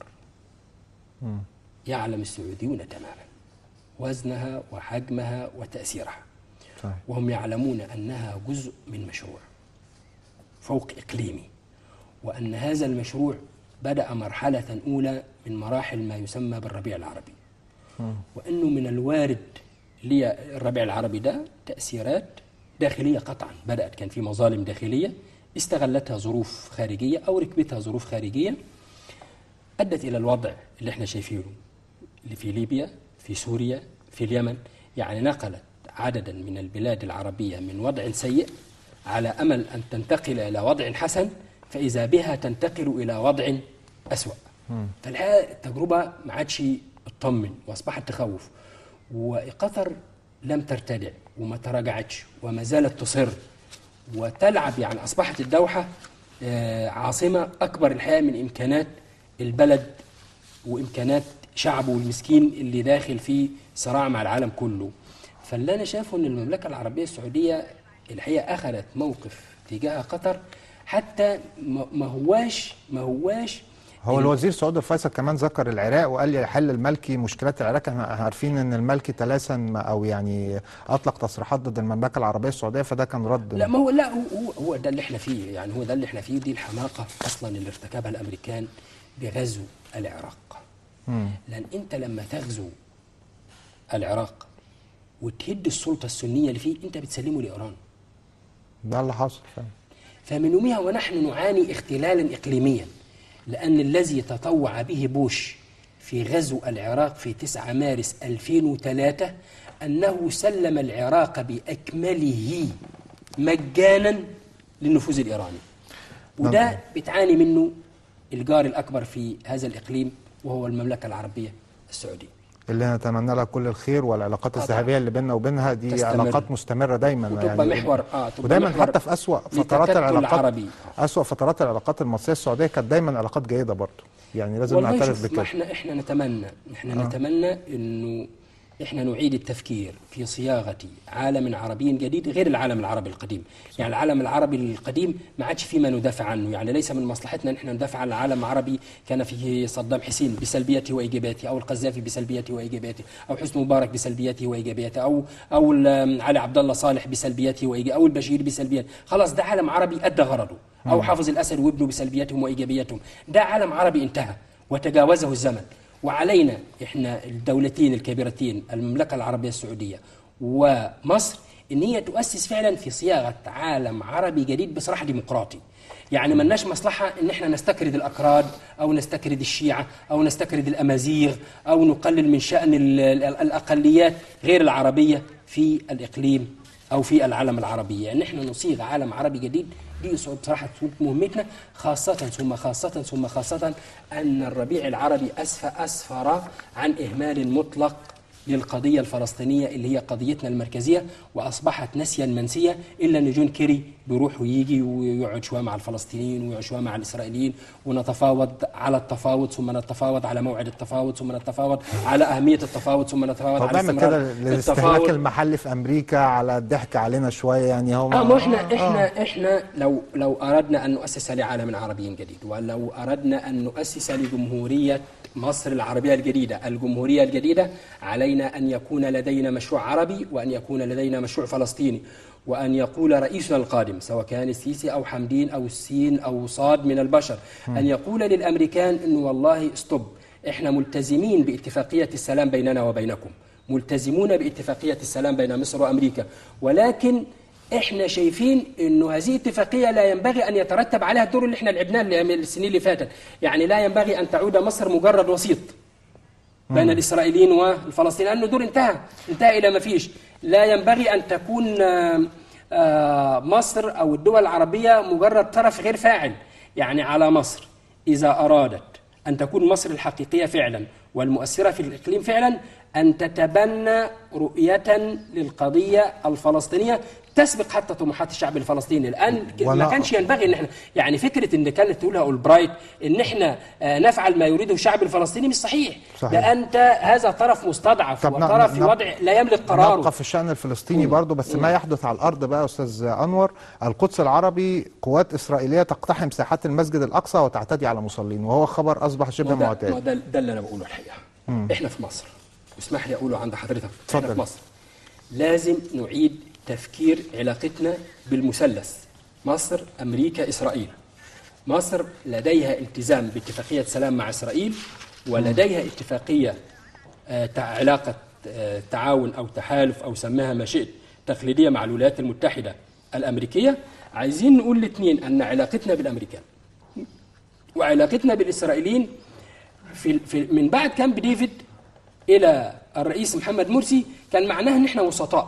يعلم السعوديون تماما وزنها وحجمها وتاثيرها صحيح. وهم يعلمون انها جزء من مشروع فوق اقليمي وان هذا المشروع بدا مرحله اولى من مراحل ما يسمى بالربيع العربي وانه من الوارد للربيع العربي ده تاثيرات داخليه قطعا بدات كان في مظالم داخليه استغلتها ظروف خارجيه او ركبتها ظروف خارجيه ادت الى الوضع اللي احنا شايفينه اللي في ليبيا في سوريا في اليمن يعني نقلت عددا من البلاد العربيه من وضع سيء على امل ان تنتقل الى وضع حسن فاذا بها تنتقل الى وضع اسوا فالحقيقه التجربه ما عادش تطمن واصبحت تخوف وقطر لم ترتدع وما تراجعتش وما زالت تصر وتلعب يعني اصبحت الدوحه آه، عاصمه اكبر الحقيقه من امكانات البلد وامكانات شعبه المسكين اللي داخل في صراع مع العالم كله فاللي انا شايفه ان المملكه العربيه السعوديه الحقيقه اخذت موقف تجاه قطر حتى ما ما هواش ما هواش هو الوزير سعود الفيصل كمان ذكر العراق وقال لي حل الملكي مشكلات العراق احنا عارفين ان الملكي تلاسن او يعني اطلق تصريحات ضد المملكه العربيه السعوديه فده كان رد لا ما هو لا هو هو, هو ده اللي احنا فيه يعني هو ده اللي احنا فيه دي الحماقه اصلا اللي ارتكبها الامريكان بغزو العراق لان انت لما تغزو العراق وتهد السلطه السنيه اللي فيه انت بتسلمه لايران ده اللي حصل فعلا فمن يومها ونحن نعاني اختلالا اقليميا لان الذي تطوع به بوش في غزو العراق في 9 مارس 2003 انه سلم العراق باكمله مجانا للنفوذ الايراني وده بتعاني منه الجار الاكبر في هذا الاقليم وهو المملكه العربيه السعوديه اللي نتمنى لها كل الخير والعلاقات آه الذهبيه اللي بيننا وبينها دي تستمر. علاقات مستمره دايما وتبقى محور- آه، تبقى ودايما محور حتى في اسوا فترات لتكتل العلاقات عربي. اسوا فترات العلاقات المصريه السعوديه كانت دايما علاقات جيده برضه يعني لازم والله نعترف شوف ما بكده احنا احنا نتمنى احنا آه. نتمنى انه احنا نعيد التفكير في صياغه عالم عربي جديد غير العالم العربي القديم، يعني العالم العربي القديم ما عادش فيما ندافع عنه، يعني ليس من مصلحتنا ان احنا ندافع عن العالم عربي كان فيه صدام حسين بسلبياته وايجابياته او القذافي بسلبياته وايجابياته او حسني مبارك بسلبياته وايجابياته او او ال- علي عبد الله صالح بسلبياته وايجابيته او البشير بسلبياته، خلاص ده عالم عربي ادى غرضه، او حافظ الاسد وابنه بسلبياتهم وايجابياتهم، ده عالم عربي انتهى وتجاوزه الزمن. وعلينا احنا الدولتين الكبيرتين المملكه العربيه السعوديه ومصر ان هي تؤسس فعلا في صياغه عالم عربي جديد بصراحه ديمقراطي. يعني ملناش مصلحه ان احنا نستكرد الاكراد او نستكرد الشيعه او نستكرد الامازيغ او نقلل من شان ال- ال- الاقليات غير العربيه في الاقليم او في العالم العربي، يعني احنا نصيغ عالم عربي جديد دي صعوبة بصراحة مهمتنا خاصة ثم خاصة ثم خاصة أن الربيع العربي أسف أسفر عن إهمال مطلق للقضية الفلسطينية اللي هي قضيتنا المركزية وأصبحت نسيا منسيا إلا أن جون كيري بيروح ويجي ويقعد شوية مع الفلسطينيين ويقعد شوية مع الإسرائيليين ونتفاوض على التفاوض ثم نتفاوض على موعد التفاوض ثم نتفاوض على أهمية التفاوض ثم نتفاوض طب على نعمل استمرار كده للاستهلاك المحلي في امريكا على الضحك علينا شويه يعني هو اه ما احنا احنا احنا لو لو اردنا ان نؤسس لعالم عربي جديد ولو اردنا ان نؤسس لجمهوريه مصر العربية الجديدة الجمهورية الجديدة علينا أن يكون لدينا مشروع عربي وأن يكون لدينا مشروع فلسطيني وأن يقول رئيسنا القادم سواء كان السيسي أو حمدين أو السين أو صاد من البشر أن يقول للأمريكان أنه والله استوب إحنا ملتزمين باتفاقية السلام بيننا وبينكم ملتزمون باتفاقية السلام بين مصر وأمريكا ولكن احنا شايفين انه هذه اتفاقيه لا ينبغي ان يترتب عليها الدور اللي احنا لعبناه اللي- من السنين اللي فاتت، يعني لا ينبغي ان تعود مصر مجرد وسيط بين الاسرائيليين والفلسطينيين لانه دور انتهى، انتهى الى ما فيش، لا ينبغي ان تكون آه، آه، مصر او الدول العربيه مجرد طرف غير فاعل، يعني على مصر اذا ارادت ان تكون مصر الحقيقيه فعلا والمؤثره في الاقليم فعلا ان تتبنى رؤيه للقضيه الفلسطينيه تسبق حتى طموحات الشعب الفلسطيني الان ما ولا- كانش ينبغي ان احنا يعني فكره ان كانت تقولها اولبرايت ان احنا آه، نفعل ما يريده الشعب الفلسطيني مش صحيح صحيح. ده انت هذا طرف مستضعف طب ن- وطرف في ن- وضع لا يملك قراره نبقى في الشأن الفلسطيني برضو بس ما يحدث على الأرض بقى يا أستاذ أنور القدس العربي قوات إسرائيلية تقتحم ساحات المسجد الأقصى وتعتدي على مصلين وهو خبر أصبح شبه ما ده, ما معتاد ده, ده اللي انا بقوله الحقيقه احنا في مصر اسمح لي اقوله عند حضرتك اتفضل. احنا في مصر لازم نعيد تفكير علاقتنا بالمثلث مصر امريكا اسرائيل مصر لديها التزام باتفاقيه سلام مع اسرائيل ولديها اتفاقيه آه، تع- علاقه آه، تعاون او تحالف او سماها ما شئت تقليديه مع الولايات المتحده الامريكيه عايزين نقول الاثنين ان علاقتنا بالامريكان وعلاقتنا بالاسرائيليين في في من بعد كامب ديفيد الى الرئيس محمد مرسي كان معناه ان احنا وسطاء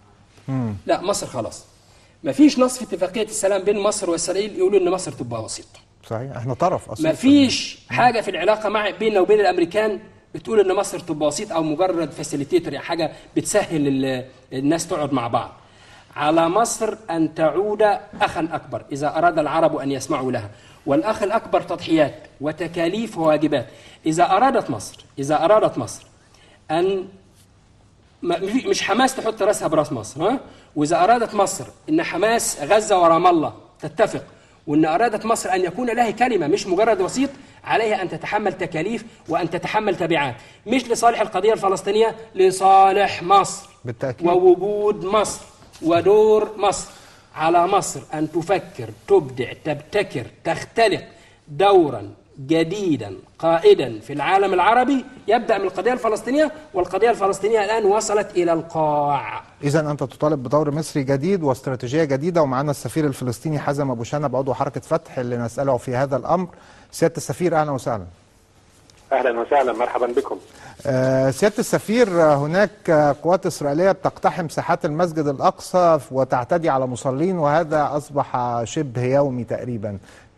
لا مصر خلاص ما فيش نص في اتفاقيه السلام بين مصر واسرائيل يقولوا ان مصر تبقى وسيط صحيح احنا طرف أصلا ما فيش حاجه في العلاقه مع بيننا وبين الامريكان بتقول ان مصر تبقى وسيط او مجرد فاسيليتيتور يعني حاجه بتسهل ال- الناس تقعد مع بعض على مصر ان تعود اخا اكبر اذا اراد العرب ان يسمعوا لها والاخ الاكبر تضحيات وتكاليف وواجبات اذا ارادت مصر اذا ارادت مصر ان ما- مفي- مش حماس تحط راسها براس مصر ها واذا ارادت مصر ان حماس غزه ورام الله تتفق وان ارادت مصر ان يكون لها كلمه مش مجرد وسيط عليها ان تتحمل تكاليف وان تتحمل تبعات مش لصالح القضيه الفلسطينيه لصالح مصر بالتأكيد. ووجود مصر ودور مصر على مصر ان تفكر تبدع تبتكر تختلق دورا جديدا قائدا في العالم العربي يبدا من القضيه الفلسطينيه والقضيه الفلسطينيه الان وصلت الى القاع إذا أنت تطالب بدور مصري جديد واستراتيجية جديدة ومعنا السفير الفلسطيني حازم أبو شنب عضو حركة فتح اللي نسأله في هذا الأمر سيادة السفير أهلا وسهلا اهلا وسهلا مرحبا بكم آه، سيادة السفير آه، هناك آه، قوات إسرائيلية بتقتحم ساحات المسجد الأقصى وتعتدي على مصلين وهذا أصبح شبه يومي تقريبا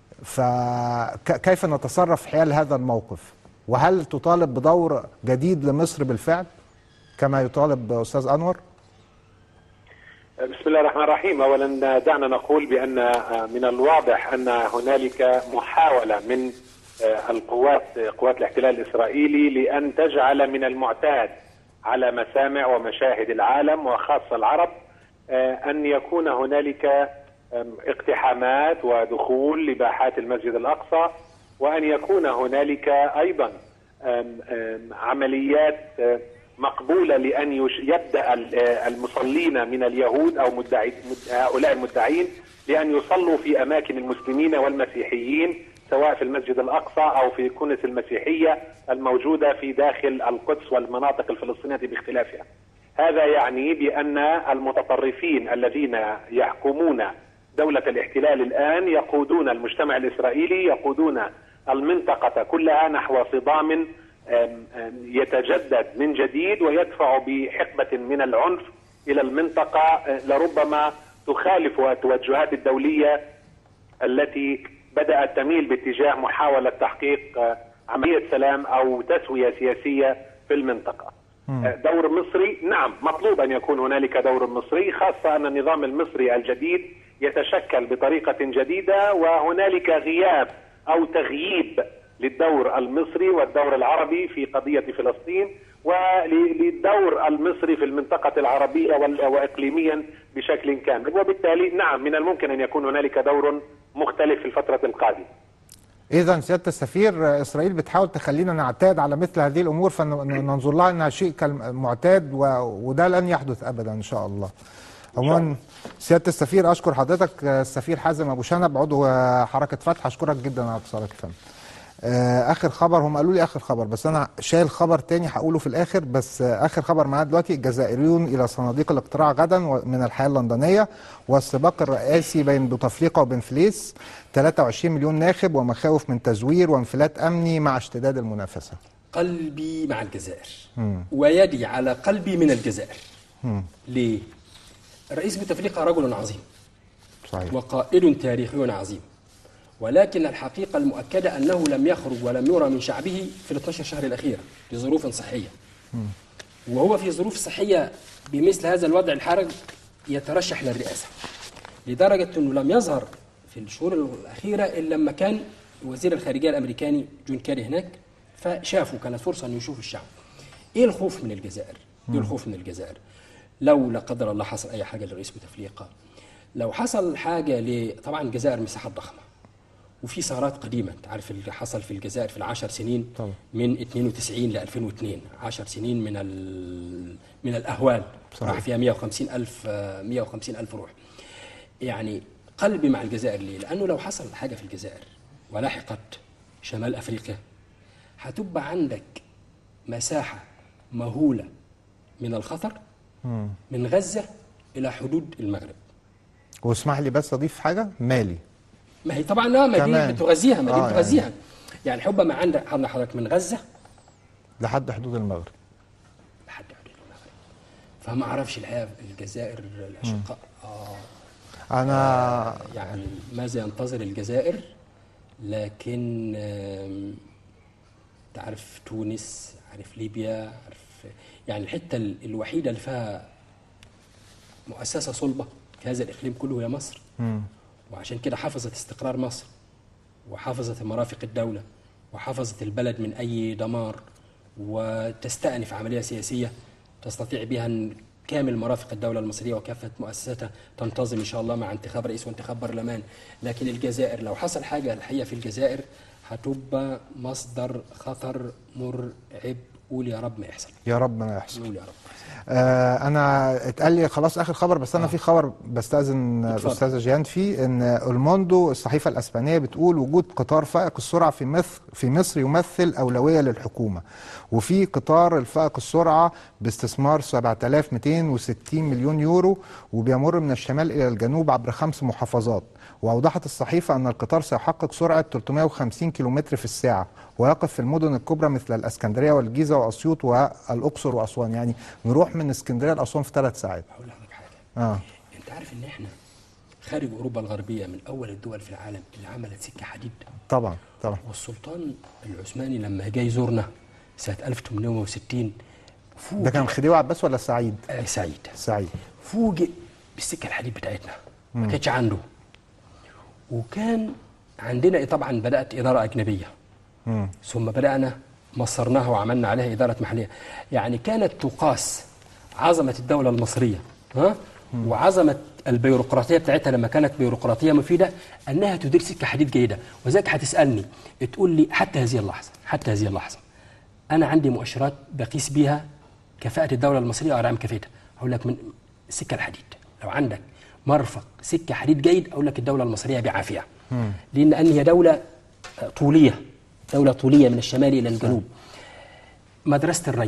فكيف نتصرف حيال هذا الموقف وهل تطالب بدور جديد لمصر بالفعل كما يطالب أستاذ أنور بسم الله الرحمن الرحيم اولا دعنا نقول بان من الواضح ان هنالك محاوله من القوات قوات الاحتلال الاسرائيلي لان تجعل من المعتاد على مسامع ومشاهد العالم وخاصه العرب ان يكون هنالك اقتحامات ودخول لباحات المسجد الاقصى وان يكون هنالك ايضا عمليات مقبوله لان يبدا المصلين من اليهود او مدعي هؤلاء المدعين لان يصلوا في اماكن المسلمين والمسيحيين سواء في المسجد الاقصى او في كنس المسيحيه الموجوده في داخل القدس والمناطق الفلسطينيه باختلافها. هذا يعني بان المتطرفين الذين يحكمون دوله الاحتلال الان يقودون المجتمع الاسرائيلي يقودون المنطقه كلها نحو صدام يتجدد من جديد ويدفع بحقبة من العنف إلى المنطقة لربما تخالف التوجهات الدولية التي بدأت تميل باتجاه محاولة تحقيق عملية سلام أو تسوية سياسية في المنطقة دور مصري نعم مطلوب أن يكون هنالك دور مصري خاصة أن النظام المصري الجديد يتشكل بطريقة جديدة وهنالك غياب أو تغييب للدور المصري والدور العربي في قضية فلسطين وللدور المصري في المنطقة العربية وإقليميا بشكل كامل وبالتالي نعم من الممكن أن يكون هنالك دور مختلف في الفترة القادمة اذا سياده السفير اسرائيل بتحاول تخلينا نعتاد على مثل هذه الامور فننظر لها انها شيء كالمعتاد و... وده لن يحدث ابدا ان شاء الله عموما سياده السفير اشكر حضرتك السفير حازم ابو شنب عضو حركه فتح اشكرك جدا على اتصالك يا فندم آه، اخر خبر هم قالوا لي اخر خبر بس انا شايل خبر تاني هقوله في الاخر بس آه، اخر خبر معايا دلوقتي الجزائريون الى صناديق الاقتراع غدا و- من الحياه اللندنيه والسباق الرئاسي بين بوتفليقه وبن فليس 23 مليون ناخب ومخاوف من تزوير وانفلات امني مع اشتداد المنافسه قلبي مع الجزائر ويدي على قلبي من الجزائر ليه؟ رئيس بوتفليقة رجل عظيم صحيح وقائد تاريخي عظيم ولكن الحقيقة المؤكدة أنه لم يخرج ولم يرى من شعبه في ال 12 شهر الأخيرة لظروف صحية وهو في ظروف صحية بمثل هذا الوضع الحرج يترشح للرئاسة لدرجة أنه لم يظهر في الشهور الأخيرة إلا لما كان وزير الخارجية الأمريكاني جون كاري هناك فشافوا كانت فرصة أنه يشوف الشعب إيه الخوف من الجزائر؟ إيه الخوف من الجزائر؟ لو لا قدر الله حصل أي حاجة لرئيس بوتفليقة لو حصل حاجة ل طبعا الجزائر مساحات ضخمة وفي ثورات قديمة انت عارف اللي حصل في الجزائر في العشر سنين طبعا. من 92 ل 2002 10 سنين من ال... من الأهوال صحيح. راح فيها 150 ألف آه، 150 ألف روح يعني قلبي مع الجزائر ليه؟ لأنه لو حصل حاجة في الجزائر ولحقت شمال أفريقيا هتبقى عندك مساحة مهولة من الخطر من غزة إلى حدود المغرب واسمح لي بس اضيف حاجه مالي ما هي طبعا لا ما كمان. دي بتغذيها ما دي آه، بتغذيها يعني حبة ما عندك عندنا حضرتك من غزة لحد حدود المغرب لحد حدود المغرب فما اعرفش الحقيقه الجزائر الاشقاء آه انا يعني ماذا ينتظر الجزائر لكن آم، تعرف تونس عارف ليبيا عارف يعني الحته ال- الوحيده اللي فيها مؤسسه صلبه في هذا الاقليم كله هي مصر وعشان كده حفظت استقرار مصر وحفظت مرافق الدوله وحفظت البلد من اي دمار وتستأنف عمليه سياسيه تستطيع بها ان كامل مرافق الدولة المصرية وكافة مؤسساتها تنتظم إن شاء الله مع انتخاب رئيس وانتخاب برلمان لكن الجزائر لو حصل حاجة الحقيقة في الجزائر هتبقى مصدر خطر مرعب قول يا رب ما يحصل يا رب ما يحصل قول يا رب آه انا اتقال لي خلاص اخر خبر بس انا في خبر بستاذن اتفضل. الاستاذه جيهان فيه ان الموندو الصحيفه الاسبانيه بتقول وجود قطار فائق السرعه في مصر في مصر يمثل اولويه للحكومه وفي قطار الفائق السرعه باستثمار 7260 مليون يورو وبيمر من الشمال الى الجنوب عبر خمس محافظات واوضحت الصحيفه ان القطار سيحقق سرعه 350 كيلومتر في الساعه ويقف في المدن الكبرى مثل الاسكندريه والجيزه واسيوط والاقصر واسوان يعني نروح من اسكندريه لاسوان في ثلاث ساعات هقول لحضرتك حاجة اه أنت عارف إن إحنا خارج أوروبا الغربية من أول الدول في العالم اللي عملت سكة حديد طبعا طبعا والسلطان العثماني لما جاي يزورنا سنة 1860 فوجئ ده كان خديوي عباس ولا سعيد آه سعيد سعيد فوجئ بالسكه الحديد بتاعتنا ما كانتش عنده وكان عندنا طبعا بدات اداره اجنبيه ثم بدانا مصرناها وعملنا عليها اداره محليه يعني كانت تقاس عظمه الدوله المصريه ها وعظمه البيروقراطيه بتاعتها لما كانت بيروقراطيه مفيده انها تدير سكه حديد جيده وذلك هتسالني تقول لي حتى هذه اللحظه حتى هذه اللحظه انا عندي مؤشرات بقيس بيها كفاءه الدوله المصريه او عدم كفاءتها اقول لك من سكه الحديد لو عندك مرفق سكه حديد جيد اقول لك الدوله المصريه بعافيه لان ان هي دوله آه، طوليه دوله طوليه من الشمال الى الجنوب مدرسه الري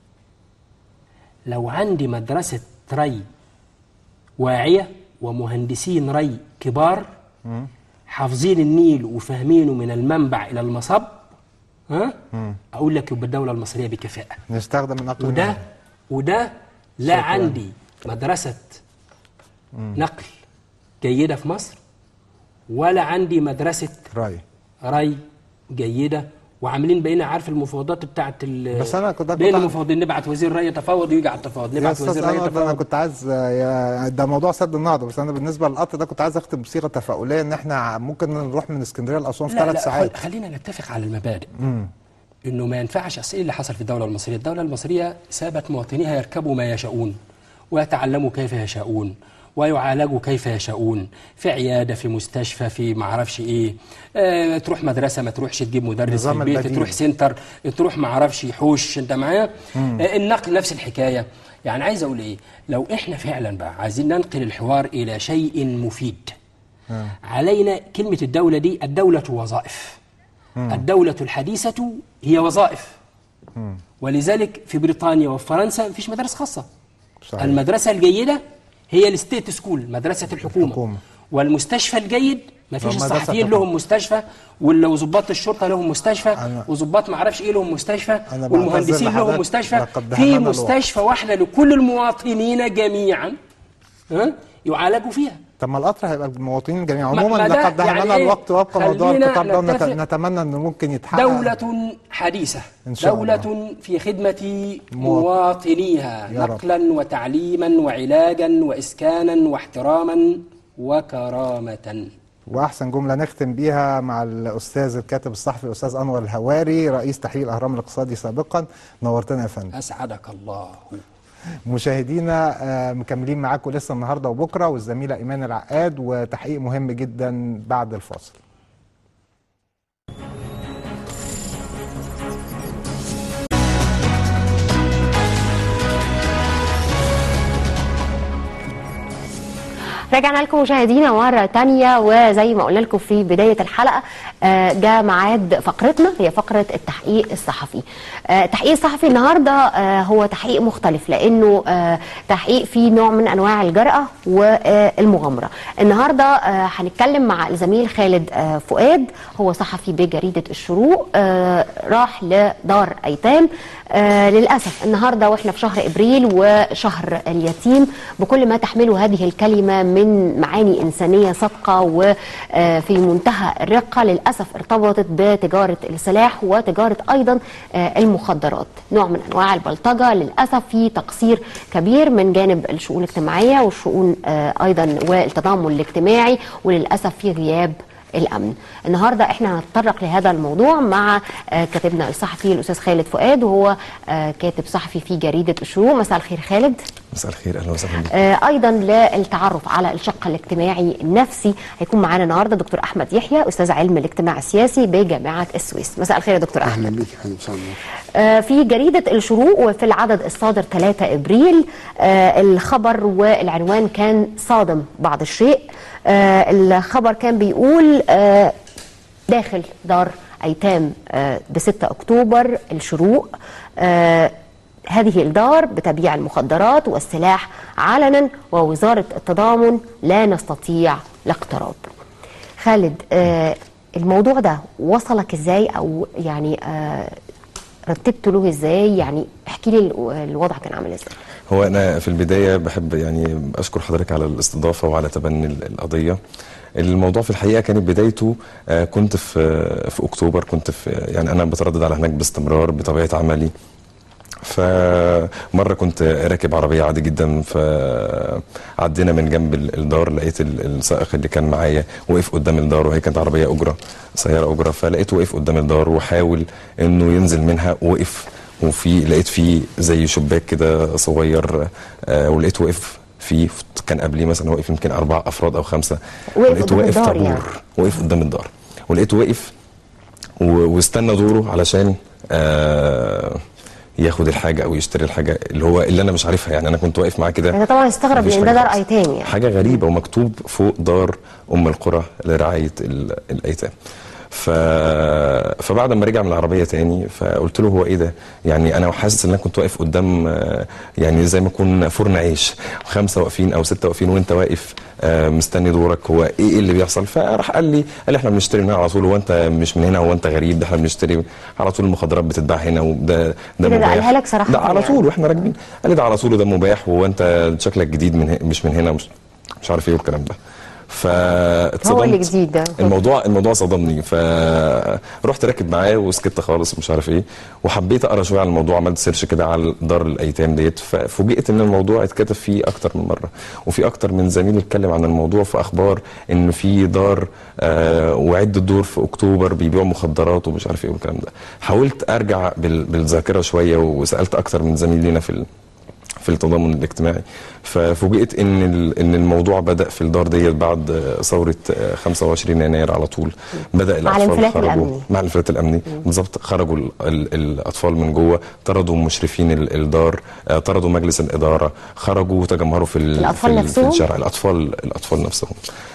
لو عندي مدرسه ري واعيه ومهندسين ري كبار حافظين النيل وفاهمينه من المنبع الى المصب ها اقول لك يبقى الدوله المصريه بكفاءه نستخدم النقل وده المائي. وده لا عندي مدرسة نقل جيدة في مصر ولا عندي مدرسة راي ري جيدة وعاملين بقينا عارف المفاوضات بتاعت ال بس أنا كنت- بين كنت- المفاوضين نبعت وزير ري يتفاوض ويجي على التفاوض يا نبعت استاذ وزير ري انور ده انا يتفاوض كنت عايز يا- ده موضوع سد النهضه بس انا بالنسبه للقط ده كنت عايز اختم بصيغه تفاؤليه ان احنا ممكن نروح من اسكندريه لاسوان في لا ثلاث لا ساعات خل- خلينا نتفق على المبادئ انه ما ينفعش اصل ايه اللي حصل في الدوله المصريه؟ الدوله المصريه سابت مواطنيها يركبوا ما يشاءون ويتعلموا كيف يشاءون ويعالجوا كيف يشاءون في عياده في مستشفى في معرفش ايه آه تروح مدرسه ما تروحش تجيب مدرس في نظام البيت البديل. تروح سنتر تروح معرفش حوش انت معايا آه النقل نفس الحكايه يعني عايز اقول ايه لو احنا فعلا بقى عايزين ننقل الحوار الى شيء مفيد علينا كلمه الدوله دي الدوله وظائف الدوله الحديثه هي وظائف ولذلك في بريطانيا وفي فرنسا مفيش مدارس خاصه صحيح. المدرسه الجيده هي الستيت سكول مدرسه الحكومه, الحكومة. والمستشفى الجيد ما فيش هو مدرسة الصحفيين الحكومة. لهم مستشفى ولا ظباط الشرطه لهم مستشفى أنا- وظباط ما اعرفش ايه لهم مستشفى أنا والمهندسين بعتذر لهم لحضرتك، مستشفى لقد في دهمنا مستشفى واحده لكل المواطنين جميعا ها يعالجوا فيها طب ما القطر هيبقى المواطنين جميعا ما- عموما ما ده لقد دهمنا يعني إيه؟ الوقت وابقى موضوع خلينا القطار ده ونت- نتفق. نتمنى انه ممكن يتحقق دولة حديثة إن شاء الله. دولة في خدمة مواطن. مواطنيها يا رب. نقلا وتعليما وعلاجا وإسكانا واحتراما وكرامة واحسن جمله نختم بيها مع الاستاذ الكاتب الصحفي الاستاذ انور الهواري رئيس تحرير الاهرام الاقتصادي سابقا نورتنا يا فندم أسعدك الله مشاهدينا آه، مكملين معاكم لسه النهارده وبكره والزميله ايمان العقاد وتحقيق مهم جدا بعد الفاصل رجعنا لكم مشاهدينا مرة تانية وزي ما قلنا لكم في بداية الحلقة آه، جاء ميعاد فقرتنا هي فقرة التحقيق الصحفي آه، التحقيق الصحفي النهاردة آه، هو تحقيق مختلف لأنه آه، تحقيق فيه نوع من أنواع الجرأة والمغامرة النهاردة آه، هنتكلم مع الزميل خالد آه، فؤاد هو صحفي بجريدة الشروق آه، راح لدار أيتام آه، للأسف النهاردة وإحنا في شهر إبريل وشهر اليتيم بكل ما تحمله هذه الكلمة من معاني إنسانية صادقة وفي منتهى الرقة للأسف ارتبطت بتجارة السلاح وتجارة أيضا آه، المخدرات نوع من أنواع البلطجة للأسف في تقصير كبير من جانب الشؤون الاجتماعية والشؤون آه، أيضا والتضامن الاجتماعي وللأسف في غياب الامن النهارده احنا هنتطرق لهذا الموضوع مع آه، كاتبنا الصحفي الاستاذ خالد فؤاد وهو آه، كاتب صحفي في جريده الشروق مساء الخير خالد مساء الخير اهلا وسهلا بك آه، ايضا للتعرف على الشق الاجتماعي النفسي هيكون معانا النهارده دكتور احمد يحيى استاذ علم الاجتماع السياسي بجامعه السويس مساء الخير يا دكتور احمد اهلا بيك يا فندم مساء النور آه، في جريدة الشروق وفي العدد الصادر 3 إبريل آه، الخبر والعنوان كان صادم بعض الشيء آه، الخبر كان بيقول آه، داخل دار أيتام ب 6 أكتوبر الشروق آه، هذه الدار بتبيع المخدرات والسلاح علنا ووزارة التضامن لا نستطيع الاقتراب خالد آه، الموضوع ده وصلك ازاي او يعني آه، رتبت له ازاي يعني احكي لي ال- الوضع كان عامل ازاي هو انا في البدايه بحب يعني اشكر حضرتك على الاستضافه وعلى تبني ال- القضيه الموضوع في الحقيقه كانت بدايته آه، كنت في في اكتوبر كنت في يعني انا بتردد على هناك باستمرار بطبيعه عملي فمره كنت راكب عربيه عادي جدا فعدينا من جنب ال- الدار لقيت ال- السائق اللي كان معايا وقف قدام الدار وهي كانت عربيه اجره سياره اجره فلقيته وقف قدام الدار وحاول انه ينزل منها وقف وفي لقيت فيه زي شباك كده صغير آه ولقيت وقف فيه كان قبليه مثلا واقف يمكن اربع افراد او خمسه وقف ولقيته قدام واقف الدار طابور يعني. وقف قدام الدار ولقيته واقف و- واستنى دوره علشان آه ياخد الحاجه او يشتري الحاجه اللي هو اللي انا مش عارفها يعني انا كنت واقف معاه كده انت طبعا استغرب مفيش لان ده حاجة دار خالص. ايتام يعني حاجه غريبه ومكتوب فوق دار ام القرى لرعايه ال- الايتام ف... فبعد ما رجع من العربيه تاني فقلت له هو ايه ده يعني انا حاسس ان انا كنت واقف قدام آه، يعني زي ما يكون فرن عيش خمسه واقفين او سته واقفين وانت واقف آه، مستني دورك هو ايه إيه اللي بيحصل فراح قال لي قال لي احنا بنشتري من هنا على طول هو انت مش من هنا هو انت غريب ده احنا بنشتري على طول المخدرات بتتباع هنا وده ده ده مباح قالها لك صراحة ده على يعني. طول واحنا راكبين قال لي ده على طول وده مباح وانت شكلك جديد من هنا مش من هنا مش مش عارف ايه والكلام ده فاتصدمت هو اللي جديد ده الموضوع الموضوع صدمني فرحت راكب معاه وسكت خالص ومش عارف ايه وحبيت اقرا شويه عن الموضوع عملت سيرش كده على دار الايتام ديت ففوجئت ان الموضوع اتكتب فيه اكتر من مره وفي اكتر من زميل اتكلم عن الموضوع في اخبار ان في دار آه وعده دور في اكتوبر بيبيعوا مخدرات ومش عارف ايه والكلام ده حاولت ارجع بال- بالذاكره شويه وسالت اكتر من زميل لينا في ال- في التضامن الاجتماعي ففوجئت ان ال- ان الموضوع بدا في الدار ديت بعد آه، ثوره آه، 25 يناير على طول بدا الاطفال الانفلات خرجوا الأمني. مع الانفلات الامني بالظبط خرجوا ال ال الاطفال من جوه طردوا مشرفين ال- الدار آه، طردوا مجلس الاداره خرجوا وتجمهروا في ال- الأطفال في, ال- نفسهم؟ في الشارع الاطفال الاطفال نفسهم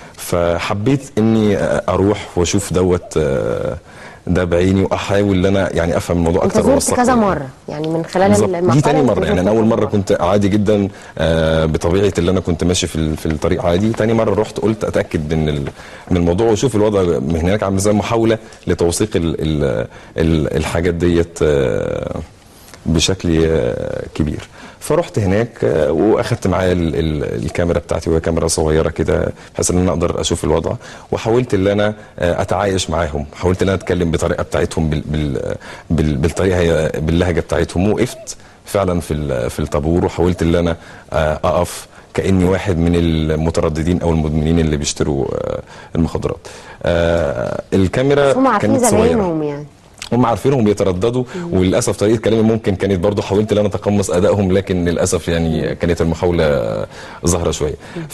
فحبيت اني آه، اروح واشوف دوت آه، ده بعيني واحاول ان انا يعني افهم الموضوع انت اكتر زرت وأوثقه كذا يعني. مره يعني من خلال بالظبط المقالة دي تاني أنت مره يعني انا زرت اول كذا مره كنت عادي جدا آه، بطبيعه اللي انا كنت ماشي في ال- في الطريق عادي تاني مره رحت قلت اتاكد من ال- من الموضوع واشوف الوضع من هناك عامل ازاي محاوله لتوثيق ال ال ال الحاجات ديت آه، بشكل آه، كبير فرحت هناك آه، واخدت معايا ال- ال- الكاميرا بتاعتي وهي كاميرا صغيره كده بحيث ان انا اقدر اشوف الوضع وحاولت ان انا آه، اتعايش معاهم حاولت ان انا اتكلم بطريقه بتاعتهم بال بال بال بالطريقه هي باللهجه بتاعتهم وقفت فعلا في ال- في الطابور وحاولت ان انا آه، اقف كاني واحد من المترددين او المدمنين اللي بيشتروا آه، المخدرات آه، الكاميرا هم عارفين كانت صغيره زباينهم يعني هم عارفينهم بيترددوا وللاسف طريقه كلامي ممكن كانت برضو حاولت ان انا اتقمص ادائهم لكن للاسف يعني كانت المحاوله ظاهره شويه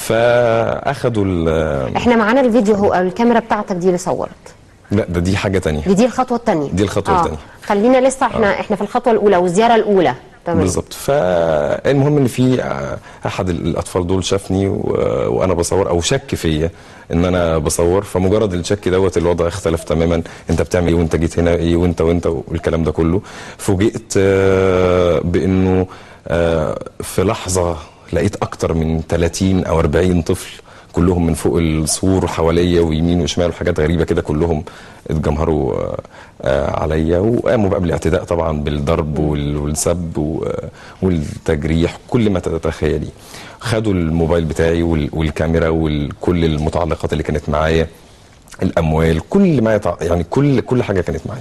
فاخدوا ال- احنا معانا الفيديو هو الكاميرا بتاعتك دي اللي صورت لا ده دي حاجه تانية دي دي الخطوه الثانيه دي الخطوة التانية. خلينا لسه احنا احنا في الخطوه الاولى والزياره الاولى تمام بالظبط فالمهم ان في احد الاطفال دول شافني و... وانا بصور او شك فيا ان انا بصور فمجرد الشك دوت الوضع اختلف تماما انت بتعمل ايه وانت جيت هنا ايه وانت وانت والكلام ده كله فوجئت آه، بانه آه، في لحظه لقيت اكتر من 30 او 40 طفل كلهم من فوق السور حواليا ويمين وشمال وحاجات غريبه كده كلهم اتجمهروا آه، آه، عليا وقاموا بقى بالاعتداء طبعا بالضرب وال- والسب و- والتجريح كل ما تتخيلي خدوا الموبايل بتاعي وال- والكاميرا وكل المتعلقات اللي كانت معايا الاموال كل ما يتع... يعني كل كل حاجه كانت معايا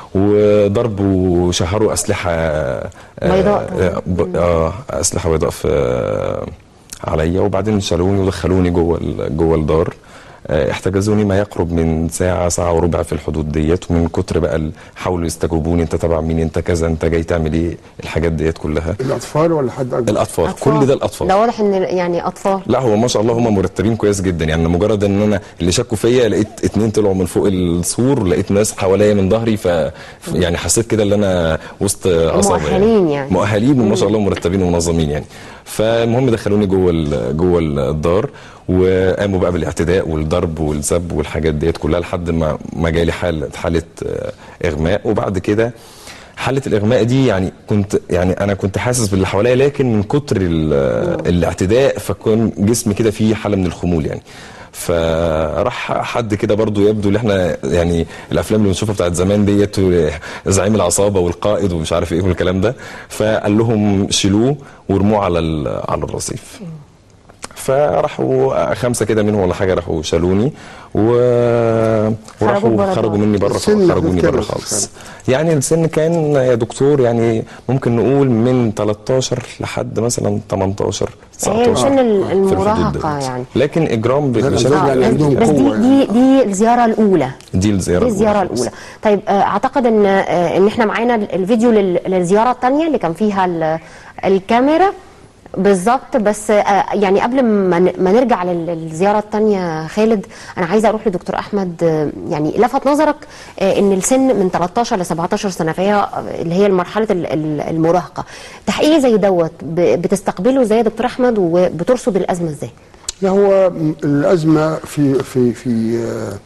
وضرب وشهروا اسلحه آه، بيضاء طبعاً. آه، ب- اه اسلحه بيضاء في آه، عليا وبعدين شالوني ودخلوني جوه ال- جوه الدار آه، احتجزوني ما يقرب من ساعة ساعة وربع في الحدود ديت ومن كتر بقى ال- حاولوا يستجوبوني انت تبع مين انت كذا انت جاي تعمل ايه الحاجات ديت كلها الاطفال ولا حد اكبر الاطفال كل ده الاطفال ده واضح ان يعني اطفال لا هو ما شاء الله هم مرتبين كويس جدا يعني مجرد ان انا اللي شكوا فيا لقيت اتنين طلعوا من فوق السور لقيت ناس حواليا من ظهري ف يعني حسيت كده ان انا وسط عصابه مؤهلين يعني. مؤهلين وما شاء الله مرتبين ومنظمين يعني فالمهم دخلوني جوه ال- جوه الدار وقاموا بقى بالاعتداء والضرب والسب والحاجات ديت كلها لحد ما ما جالي حاله حاله آه، اغماء وبعد كده حالة الإغماء دي يعني كنت يعني أنا كنت حاسس باللي حواليا لكن من كتر ال- الاعتداء فكان جسمي كده فيه حالة من الخمول يعني فراح حد كده برضو يبدو اللي احنا يعني الافلام اللي بنشوفها بتاعت زمان ديت زعيم العصابه والقائد ومش عارف ايه والكلام ده فقال لهم شيلوه وارموه على ال- على الرصيف فراحوا خمسه كده منهم ولا حاجه راحوا شالوني و... خرجوا برا وراحوا خرجوا خالص. مني بره السن خرجوني كام بره سنة؟ خالص يعني السن كان يا دكتور يعني ممكن نقول من 13 لحد مثلا 18 هي 19 سن ال- في الحدود المراهقه ديت. يعني لكن اجرام ب- لا، لا، بشكل لا، يعني عندهم بس دي قوة دي دي الزياره الاولى دي الزياره دي الزياره الأولى. الاولى طيب آه، اعتقد ان آه، ان احنا معانا الفيديو لل- للزياره الثانيه اللي كان فيها ال- الكاميرا بالظبط بس آه، يعني قبل ما ن- ما نرجع لل- للزياره الثانيه خالد انا عايزه اروح لدكتور احمد آه، يعني لفت نظرك آه، ان السن من 13 ل 17 سنه فهي آه، اللي هي مرحله ال- ال- المراهقه تحقيق زي دوت ب- بتستقبله ازاي يا دكتور احمد وبترصد الازمه ازاي لا هو م- الازمه في في في آه،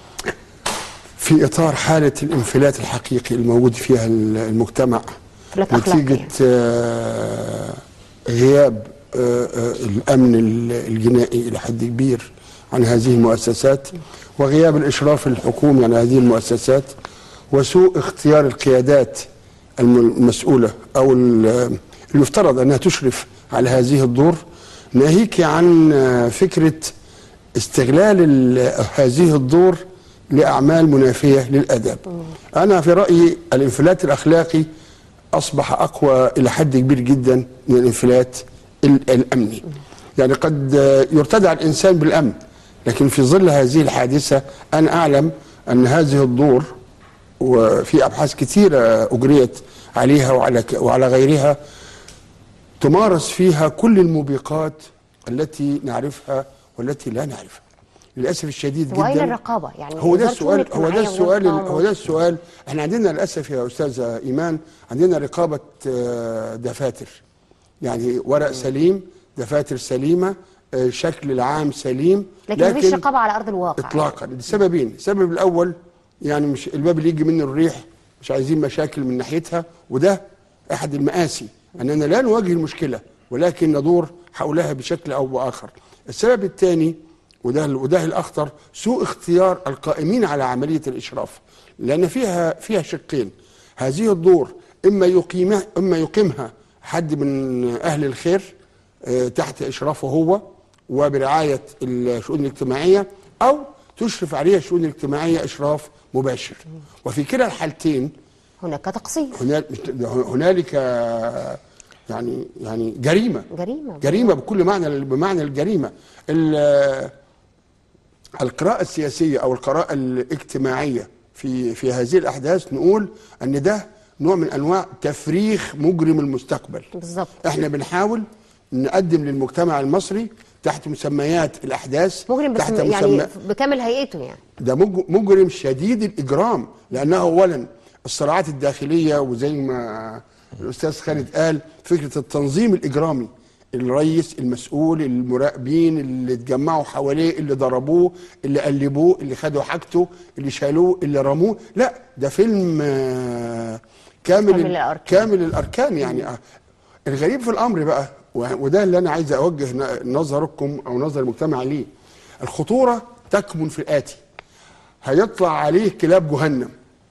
في اطار حاله الانفلات الحقيقي الموجود فيها ال- المجتمع انفلات أخلاقي نتيجه يعني. آه، غياب آه، آه، الامن ال- الجنائي الى حد كبير عن هذه المؤسسات وغياب الاشراف الحكومي على هذه المؤسسات وسوء اختيار القيادات الم- المسؤوله او ال- المفترض انها تشرف على هذه الدور ناهيك عن آه، فكره استغلال ال- هذه الدور لاعمال منافيه للاداب. انا في رايي الانفلات الاخلاقي اصبح اقوى الى حد كبير جدا من الانفلات ال- الامني. يعني قد آه، يرتدع الانسان بالامن لكن في ظل هذه الحادثه انا اعلم ان هذه الدور وفي ابحاث كثيره اجريت عليها وعلى ك- وعلى غيرها تمارس فيها كل الموبقات التي نعرفها والتي لا نعرفها للاسف الشديد واين جدا الرقابه يعني هو ده وزارة الشؤون السؤال هو ده الاجتماعية السؤال وزارة هو ده السؤال احنا عندنا للاسف يا استاذه ايمان عندنا رقابه آه، دفاتر يعني ورق سليم دفاتر سليمه آه، الشكل العام سليم لكن مفيش رقابه على ارض الواقع اطلاقا لسببين السبب الاول يعني مش الباب اللي يجي منه الريح مش عايزين مشاكل من ناحيتها وده احد المآسي اننا لا نواجه المشكله ولكن ندور حولها بشكل او باخر السبب الثاني وده وده الاخطر سوء اختيار القائمين على عمليه الاشراف لان فيها فيها شقين هذه الدور اما يقيمها اما يقيمها حد من اهل الخير آه، تحت اشرافه هو وبرعايه الشؤون الاجتماعيه او تشرف عليها الشؤون الاجتماعيه اشراف مباشر وفي كلا الحالتين هناك تقصير هنالك هنالك يعني يعني جريمه جريمه جريمه بكل معنى بمعنى الجريمه ال- القراءه السياسيه او القراءه الاجتماعيه في في هذه الاحداث نقول ان ده نوع من انواع تفريخ مجرم المستقبل بالظبط احنا بنحاول نقدم للمجتمع المصري تحت مسميات الاحداث مجرم بس تحت يعني مسمى بكامل هيئته يعني ده مج- مجرم شديد الاجرام لانه اولا الصراعات الداخليه وزي ما الاستاذ خالد قال فكره التنظيم الاجرامي الرئيس المسؤول المراقبين اللي اتجمعوا حواليه اللي ضربوه اللي قلبوه اللي خدوا حاجته اللي شالوه اللي رموه لا ده فيلم آه، كامل كامل الأركان. كامل الاركان يعني آه. الغريب في الامر بقى و- وده اللي انا عايز اوجه ن- نظركم او نظر المجتمع ليه الخطوره تكمن في الاتي هيطلع عليه كلاب جهنم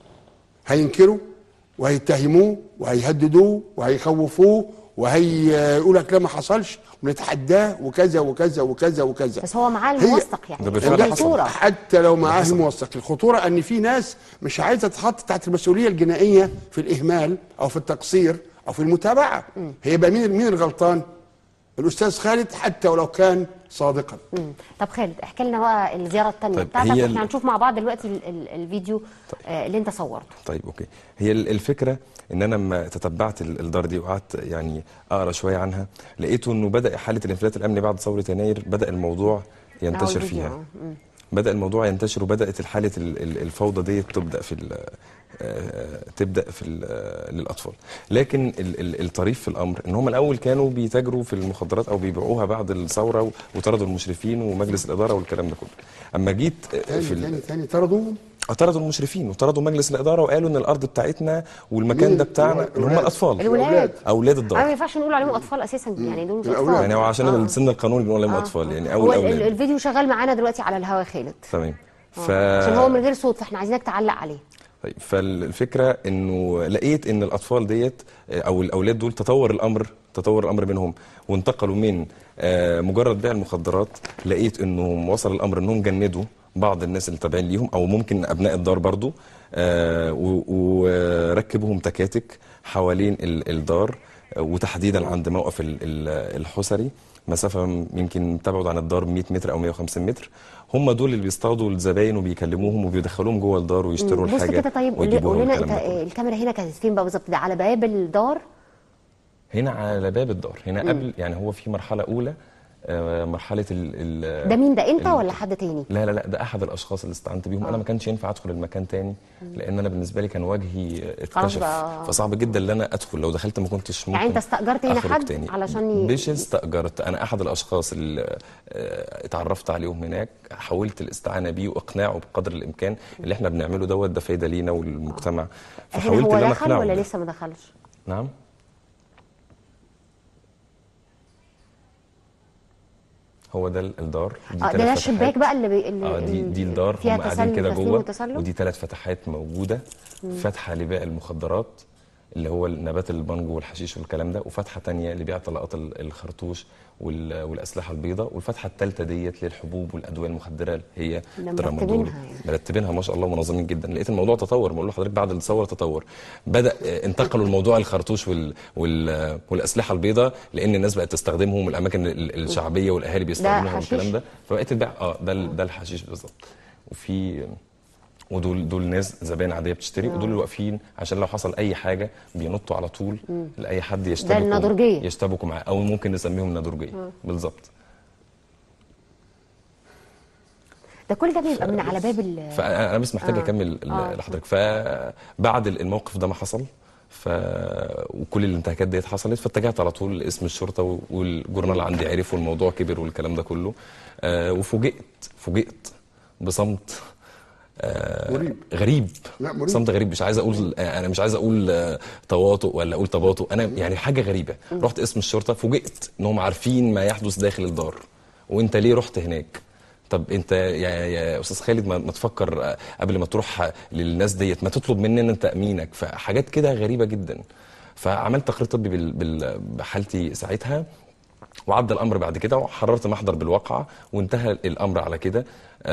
هينكروا وهيتهموه وهيهددوه وهيخوفوه وهيقول لك لا ما حصلش ونتحداه وكذا وكذا وكذا وكذا بس هو معاه هي- الموثق يعني ده بالفعل حصل. الصوره حتى لو معاه الموثق الخطوره ان في ناس مش عايزه تتحط تحت المسؤوليه الجنائيه في الاهمال او في التقصير او في المتابعه هيبقى مين مين الغلطان الاستاذ خالد حتى ولو كان صادقا مم. طب خالد احكي لنا بقى الزياره الثانيه طيب، بتاعتك هي واحنا ال- هنشوف مع بعض دلوقتي ال- ال- الفيديو آه، اللي انت صورته طيب اوكي هي ال- الفكره ان انا لما تتبعت ال- الدار دي وقعدت يعني اقرا شويه عنها لقيته انه بدا حاله الانفلات الامني بعد ثوره يناير بدا الموضوع ينتشر الفيديو، فيها آه. مم. بدا الموضوع ينتشر وبدات حاله ال- ال- الفوضى دي تبدا في ال- آه، تبدا في ال- للاطفال لكن ال- ال- الطريف في الامر ان هم الاول كانوا بيتاجروا في المخدرات او بيبيعوها بعد الثوره و- وطردوا المشرفين ومجلس الاداره والكلام ده كله اما جيت آه، تاني في ال- تاني تاني طردوهم طردوا المشرفين وطردوا مجلس الاداره وقالوا ان الارض بتاعتنا والمكان مين؟ ده بتاعنا اللي هم الولاد. الاطفال الولاد اولاد أنا ما الدار ينفعش نقول عليهم اطفال اساسا يعني دول مش الأولاد. اطفال يعني هو عشان آه. السن القانوني بنقول عليهم آه. اطفال يعني هو اول ال- ال- اولاد الفيديو شغال معانا دلوقتي على الهوا خالد تمام ف عشان هو من غير صوت فاحنا عايزينك تعلق عليه طيب فالفكره انه لقيت ان الاطفال ديت او الاولاد دول تطور الامر تطور الامر منهم وانتقلوا من آه، مجرد بيع المخدرات لقيت انهم وصل الامر انهم جندوا بعض الناس اللي تابعين ليهم او ممكن ابناء الدار برضو آه، و- وركبوهم تكاتك حوالين ال- الدار آه، وتحديدا عند موقف ال- ال- الحسري مسافه يمكن تبعد عن الدار 100 متر او 150 متر هم دول اللي بيصطادوا الزباين وبيكلموهم وبيدخلوهم جوه الدار ويشتروا بص الحاجه كده طيب قول ويجيبوها قول لنا والكلام انت ده كله. آه، الكاميرا هنا كانت فين بقى بالظبط ده على باب الدار هنا على باب الدار هنا قبل يعني هو في مرحله اولى آه، مرحله ال ال ده مين ده انت ال- ولا حد تاني لا لا لا ده احد الاشخاص اللي استعنت بيهم انا ما كانش ينفع ادخل المكان تاني لان انا بالنسبه لي كان وجهي اتكشف بقى. فصعب جدا ان انا ادخل لو دخلت ما كنتش ممكن يعني انت استأجرت هنا أخرج حد تاني. علشان ي- مش استأجرت انا احد الاشخاص اللي آه، اتعرفت عليهم هناك حاولت الاستعانه بيه واقناعه بقدر الامكان اللي احنا بنعمله دوت ده فايده لينا والمجتمع هنا فحاولت هو ان انا دخل اقنعه ولا بده. لسه ما دخلش نعم هو ده الدار دي اه ده تلات ده الشباك فتحات. بقى اللي, بي... اللي اه دي دي الدار فيها هم قاعدين تسلل كده تسليم جوه وتسلل ودي ثلاث فتحات موجوده فتحه لبيع المخدرات اللي هو نبات البانجو والحشيش والكلام ده وفتحه تانية لبيع طلقات ال- الخرطوش وال- والاسلحه البيضاء والفتحه الثالثه ديت للحبوب والادويه المخدره اللي هي ده ترامادول مرتبينها يعني. مرتبينها ما شاء الله منظمين جدا لقيت الموضوع تطور بقول لحضرتك بعد الثوره تطور بدا آه، انتقلوا لموضوع الخرطوش وال وال والاسلحه البيضاء لان الناس بقت تستخدمهم الاماكن ال- الشعبيه والاهالي بيستخدموها حشيش؟ والكلام ده فبقيت البيع اه ده ال- ده الحشيش بالظبط وفي ودول دول ناس زبائن عاديه بتشتري ودول اللي واقفين عشان لو حصل اي حاجه بينطوا على طول لاي حد يشتبكوا النضرجية. يشتبكوا معاه او ممكن نسميهم نضرجيه بالظبط ده كل ده بيبقى من على باب ال فانا أنا بس محتاج آه. اكمل ال- آه. لحضرتك فبعد الموقف ده ما حصل ف وكل الانتهاكات ديت حصلت فاتجهت على طول لاسم الشرطه و- والجورنال عندي عرف والموضوع كبر والكلام ده كله آه وفوجئت فوجئت بصمت آه مريب. غريب لا، مريب. صمت غريب مش عايز اقول آه، انا مش عايز اقول آه، تواطؤ ولا اقول تباطؤ انا يعني حاجه غريبه رحت اسم الشرطه فوجئت انهم عارفين ما يحدث داخل الدار وانت ليه رحت هناك طب انت يا يا استاذ خالد ما, ما تفكر آه، قبل ما تروح للناس ديت ما تطلب مننا تامينك فحاجات كده غريبه جدا فعملت تقرير طبي بال- بال- بحالتي ساعتها وعدى الامر بعد كده وحررت محضر بالواقعه وانتهى الامر على كده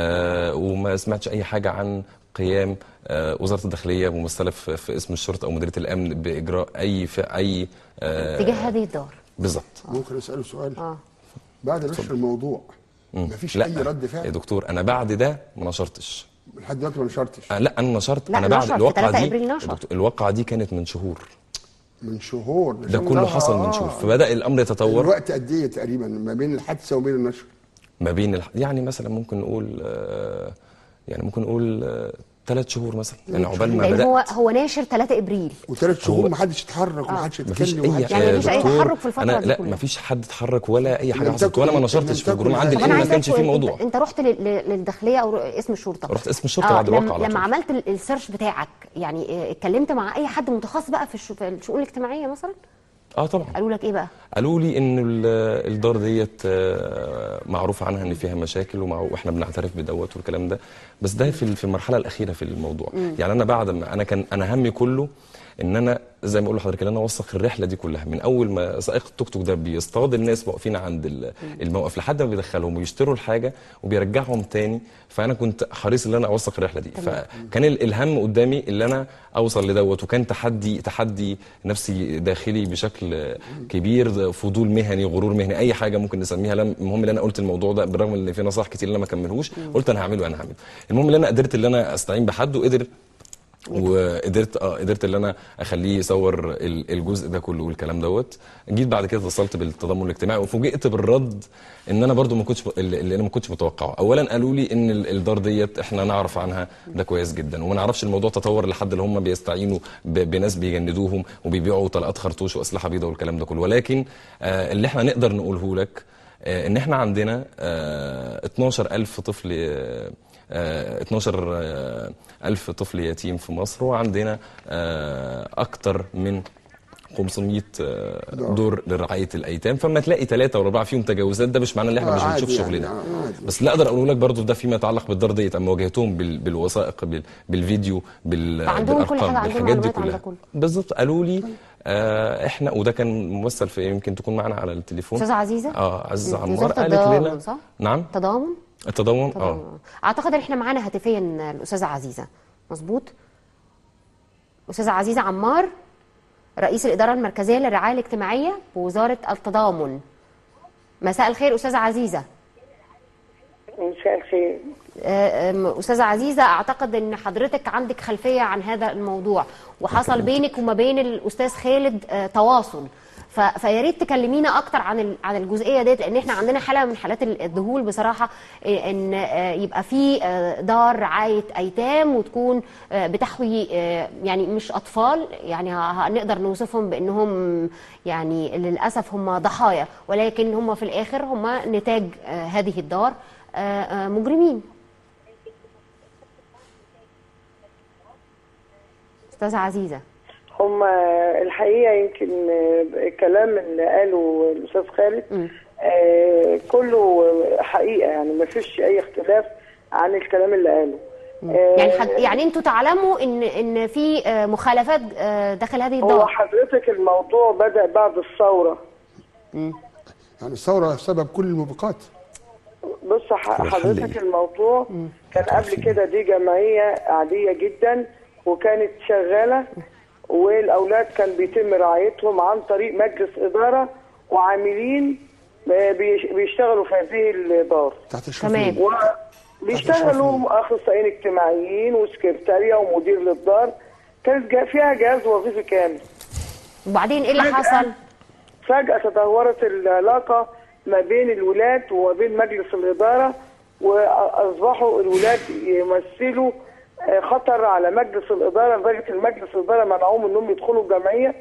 آه وما سمعتش اي حاجه عن قيام آه وزاره الداخليه ممثله في, في اسم الشرطه او مديريه الامن باجراء اي في اي آه تجاه هذه الدار بالظبط ممكن اساله سؤال اه بعد نشر الموضوع مفيش لا اي رد يا فعل دكتور انا بعد ده ما نشرتش لحد دلوقتي ما نشرتش آه لا انا نشرت لا، انا بعد نشر في الواقعه 3 دي أبريل يا نشر. دكتور، الواقعه دي كانت من شهور من شهور ده كله حصل من شهور فبدا الامر يتطور الوقت قد ايه تقريبا ما بين الحادثه وبين النشر ما بين الح... يعني مثلا ممكن نقول آه، يعني ممكن نقول ثلاث شهور مثلا يعني عقبال ما لان بدات هو هو ناشر 3 ابريل وثلاث شهور هو- ما حدش اتحرك وما حدش مفيش يتكلم اي ومحدش- يعني يا مفيش أي دكتور، تحرك في الفترة انا دي لا كلها. مفيش حد اتحرك ولا اي حاجه لم حصلت تكن- ولا ما لم نشرتش في الجروب تكن عندي هذه- طب انا لان عايزه ما كانش في سؤال موضوع انت, انت رحت لل- لل- للداخليه او اسم الشرطه رحت اسم الشرطه بعد لما, الواقعه على لما طول. عملت ال- السيرش بتاعك يعني آه، اتكلمت مع اي حد متخصص بقى في, الش... في الشؤون الاجتماعيه مثلا اه طبعا قالوا لك ايه بقى قالوا لي ان ال- الدار ديت آه، معروف عنها ان فيها مشاكل ومع- واحنا بنعترف بدوت والكلام ده بس ده في في المرحله الاخيره في الموضوع يعني انا بعد ما انا كان انا همي كله ان انا زي ما اقول لحضرتك ان انا اوثق الرحله دي كلها من اول ما سائق التوك توك ده بيصطاد الناس واقفين عند ال- الموقف لحد ما بيدخلهم ويشتروا الحاجه وبيرجعهم تاني فانا كنت حريص ان انا اوثق الرحله دي فكان ال- الهم قدامي اللي انا اوصل لدوت وكان تحدي تحدي نفسي داخلي بشكل كبير فضول مهني غرور مهني اي حاجه ممكن نسميها لا المهم ان انا قلت الموضوع ده بالرغم ان في نصائح كتير ان انا ما اكملهوش قلت انا هعمله انا هعمله المهم ان انا قدرت ان انا استعين بحد وقدر وقدرت اه قدرت ان انا اخليه يصور ال- الجزء ده كله والكلام دوت جيت بعد كده اتصلت بالتضامن الاجتماعي وفوجئت بالرد ان انا برضو ما كنتش اللي اللي انا ما كنتش متوقعه اولا قالوا لي ان ال- الدار ديت احنا نعرف عنها ده كويس جدا وما نعرفش الموضوع تطور لحد اللي هم بيستعينوا ب- بناس بيجندوهم وبيبيعوا طلقات خرطوش واسلحه بيضاء والكلام ده كله ولكن آه اللي احنا نقدر نقوله لك آه ان احنا عندنا آه 12000 طفل آه آه، 12 آه، ألف طفل يتيم في مصر وعندنا آه، أكتر من 500 آه، دور لرعاية الأيتام فما تلاقي ثلاثة وأربعة فيهم تجاوزات ده مش معناه إن إحنا آه، مش عادي بنشوف يعني، شغلنا آه، عادي. بس لا أقدر أقول لك برضو ده فيما يتعلق بالدار ديت أما واجهتهم بال- بالوثائق بال- بالفيديو بال- فعندهم كل بالأرقام حاجة، عندهم بالحاجات دي معلومات عن ده كلها كله. بالظبط قالوا لي آه احنا وده كان ممثل في يمكن تكون معنا على التليفون استاذه عزيزه اه عزيزه مم. عمار وزارة قالت التضامن، لنا صح؟ نعم تضامن التضامن اه تضامن اعتقد ان احنا معانا هاتفيا الاستاذه عزيزه مظبوط استاذه عزيزه عمار رئيس الاداره المركزيه للرعايه الاجتماعيه بوزاره التضامن مساء الخير استاذه عزيزه مساء الخير آه، آم، استاذه عزيزه اعتقد ان حضرتك عندك خلفيه عن هذا الموضوع وحصل بينك وما بين الاستاذ خالد آه، تواصل ف- فيا ريت تكلمينا اكتر عن ال- عن الجزئيه ديت لان احنا عندنا حاله من حالات ال- الذهول بصراحه آه، ان آه، يبقى في آه، دار رعايه ايتام وتكون آه، بتحوي آه، يعني مش اطفال يعني ه- هنقدر نوصفهم بانهم يعني للاسف هم ضحايا ولكن هم في الاخر هم نتاج آه، هذه الدار آه، آه، مجرمين استاذه عزيزه هم الحقيقه يمكن الكلام اللي قاله الاستاذ خالد آه، كله حقيقه يعني ما فيش اي اختلاف عن الكلام اللي قاله آه، يعني حد يعني انتوا تعلموا ان ان في آه، مخالفات آه، داخل هذه هو الدار حضرتك الموضوع بدا بعد الثوره يعني الثوره سبب كل الموبقات بص ح- هو الحل حضرتك إيه؟ الموضوع كان قبل كده دي جمعية عادية جدا وكانت شغالة والأولاد كان بيتم رعايتهم عن طريق مجلس إدارة وعاملين آه، بيش- بيشتغلوا في هذه الدار تحت تمام. الشفيع و... بيشتغلوا اخصائيين اجتماعيين وسكرتاريه ومدير للدار كانت جا- فيها جهاز وظيفي كامل وبعدين ايه اللي فجأة- حصل؟ فجأة تدهورت العلاقة ما بين الولاد وما بين مجلس الإدارة وأصبحوا الولاد يمثلوا آه، خطر على مجلس الإدارة لدرجة المجلس الإدارة منعوهم إنهم يدخلوا الجمعية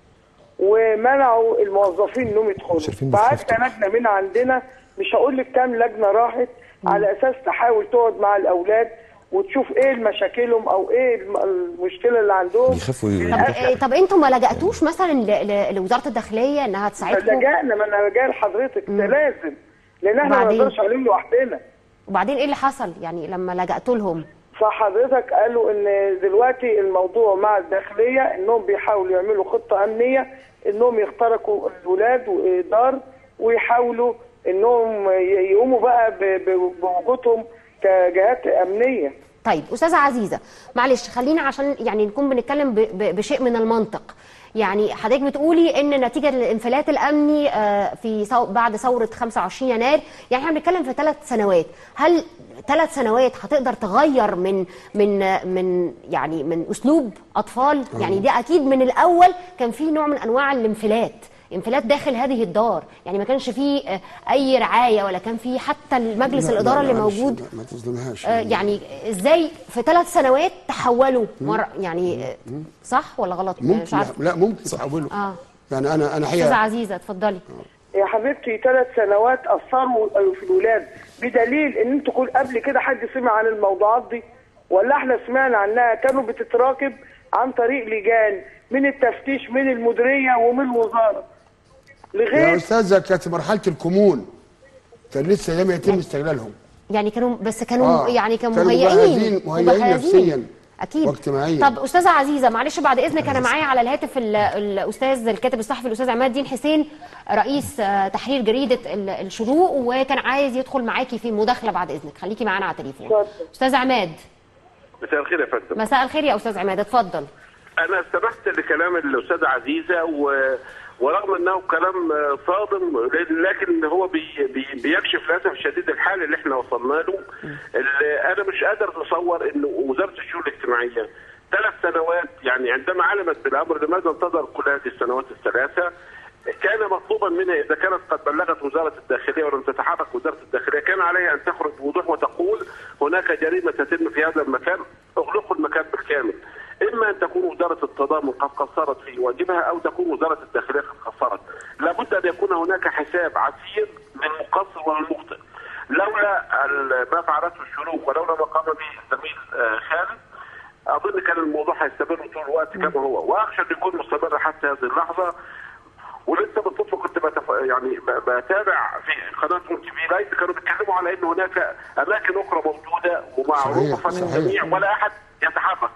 ومنعوا الموظفين إنهم يدخلوا شايفين فعدت بتخفتوا. لجنة من عندنا مش هقول لك كام لجنة راحت على أساس تحاول تقعد مع الأولاد وتشوف إيه مشاكلهم أو إيه الم- المشكلة اللي عندهم بيخافوا ي- طب إيه طب انتوا ما لجأتوش مثلا ل- ل- لوزاره الداخليه انها تساعدكم لجأنا ما انا جاي لحضرتك ده لازم لان احنا ما وبعدين؟ نقدرش عليهم لوحدنا وبعدين ايه اللي حصل يعني لما لجأتوا لهم فحضرتك قالوا ان دلوقتي الموضوع مع الداخليه انهم بيحاولوا يعملوا خطه امنيه انهم يخترقوا الولاد ودار ويحاولوا انهم ي- يقوموا بقى ب- ب- بوجودهم كجهات امنيه طيب استاذه عزيزه معلش خلينا عشان يعني نكون بنتكلم ب- ب- بشيء من المنطق يعني حضرتك بتقولي ان نتيجه للانفلات الامني آه، في ثو- بعد ثوره 25 يناير يعني احنا بنتكلم في ثلاث سنوات هل ثلاث سنوات هتقدر تغير من من من يعني من اسلوب اطفال يعني ده اكيد من الاول كان في نوع من انواع الانفلات انفلات داخل هذه الدار يعني ما كانش فيه آه، اي رعايه ولا كان فيه حتى المجلس لا، لا، الاداره لا، اللي معلش، موجود لا، ما تظلمهاش آه، يعني ازاي في ثلاث سنوات تحولوا مره يعني آه، صح ولا غلط ممكن مش عارفه لا, لا ممكن تحوله اه يعني انا انا استاذه حقيقه عزيزه اتفضلي يا حبيبتي ثلاث سنوات اثروا في الولاد بدليل ان انتوا كل قبل كده حد سمع عن الموضوعات دي ولا احنا سمعنا عنها كانوا بتتراكب عن طريق لجان من التفتيش من المديريه ومن الوزاره يا لغايه استاذه كانت مرحله الكمون كان لسه لم يتم استغلالهم يعني كانوا بس كانوا آه، يعني كانوا كانوا مهيئين مجهزين- مهيئين مجهزين. نفسياً اكيد واجتماعياً. طب استاذه عزيزه معلش بعد اذنك انا معايا على الهاتف ال- الاستاذ الكاتب الصحفي الاستاذ عماد الدين حسين رئيس آه، تحرير جريده ال- الشروق وكان عايز يدخل معاكي في مداخله بعد اذنك خليكي معانا على التليفون اتفضل. استاذ عماد مساء الخير يا فندم مساء الخير يا استاذ عماد اتفضل انا استمعت لكلام الاستاذه عزيزه و... ورغم انه كلام آه، صادم لكن هو بي... بي... بيكشف للاسف الشديد الحال اللي احنا وصلنا له اللي انا مش قادر اتصور ان وزاره الشؤون الاجتماعيه ثلاث سنوات يعني عندما علمت بالامر لماذا انتظر كل هذه السنوات الثلاثه كان مطلوبا منها اذا كانت قد بلغت وزاره الداخليه ولم تتحرك وزاره الداخليه كان عليها ان تخرج بوضوح وتقول هناك جريمه تتم في هذا المكان اغلقوا المكان بالكامل. اما ان تكون وزاره التضامن قد قصرت في واجبها او تكون وزاره الداخليه قد قصرت. لابد ان يكون هناك حساب عسير للمقصر والمخطئ. لولا ال- ما فعلته الشروق ولولا ما قام به الزميل آه، خالد اظن كان الموضوع هيستمر طول الوقت كما هو واخشى انه يكون مستمر حتى هذه اللحظه ولسه بالصدفه كنت بتف... يعني ب- بتابع في قناه ام تي في لايف كانوا بيتكلموا على ان هناك اماكن اخرى موجوده ومعروفه صحيح، فن صحيح. الجميع ولا احد يتحرك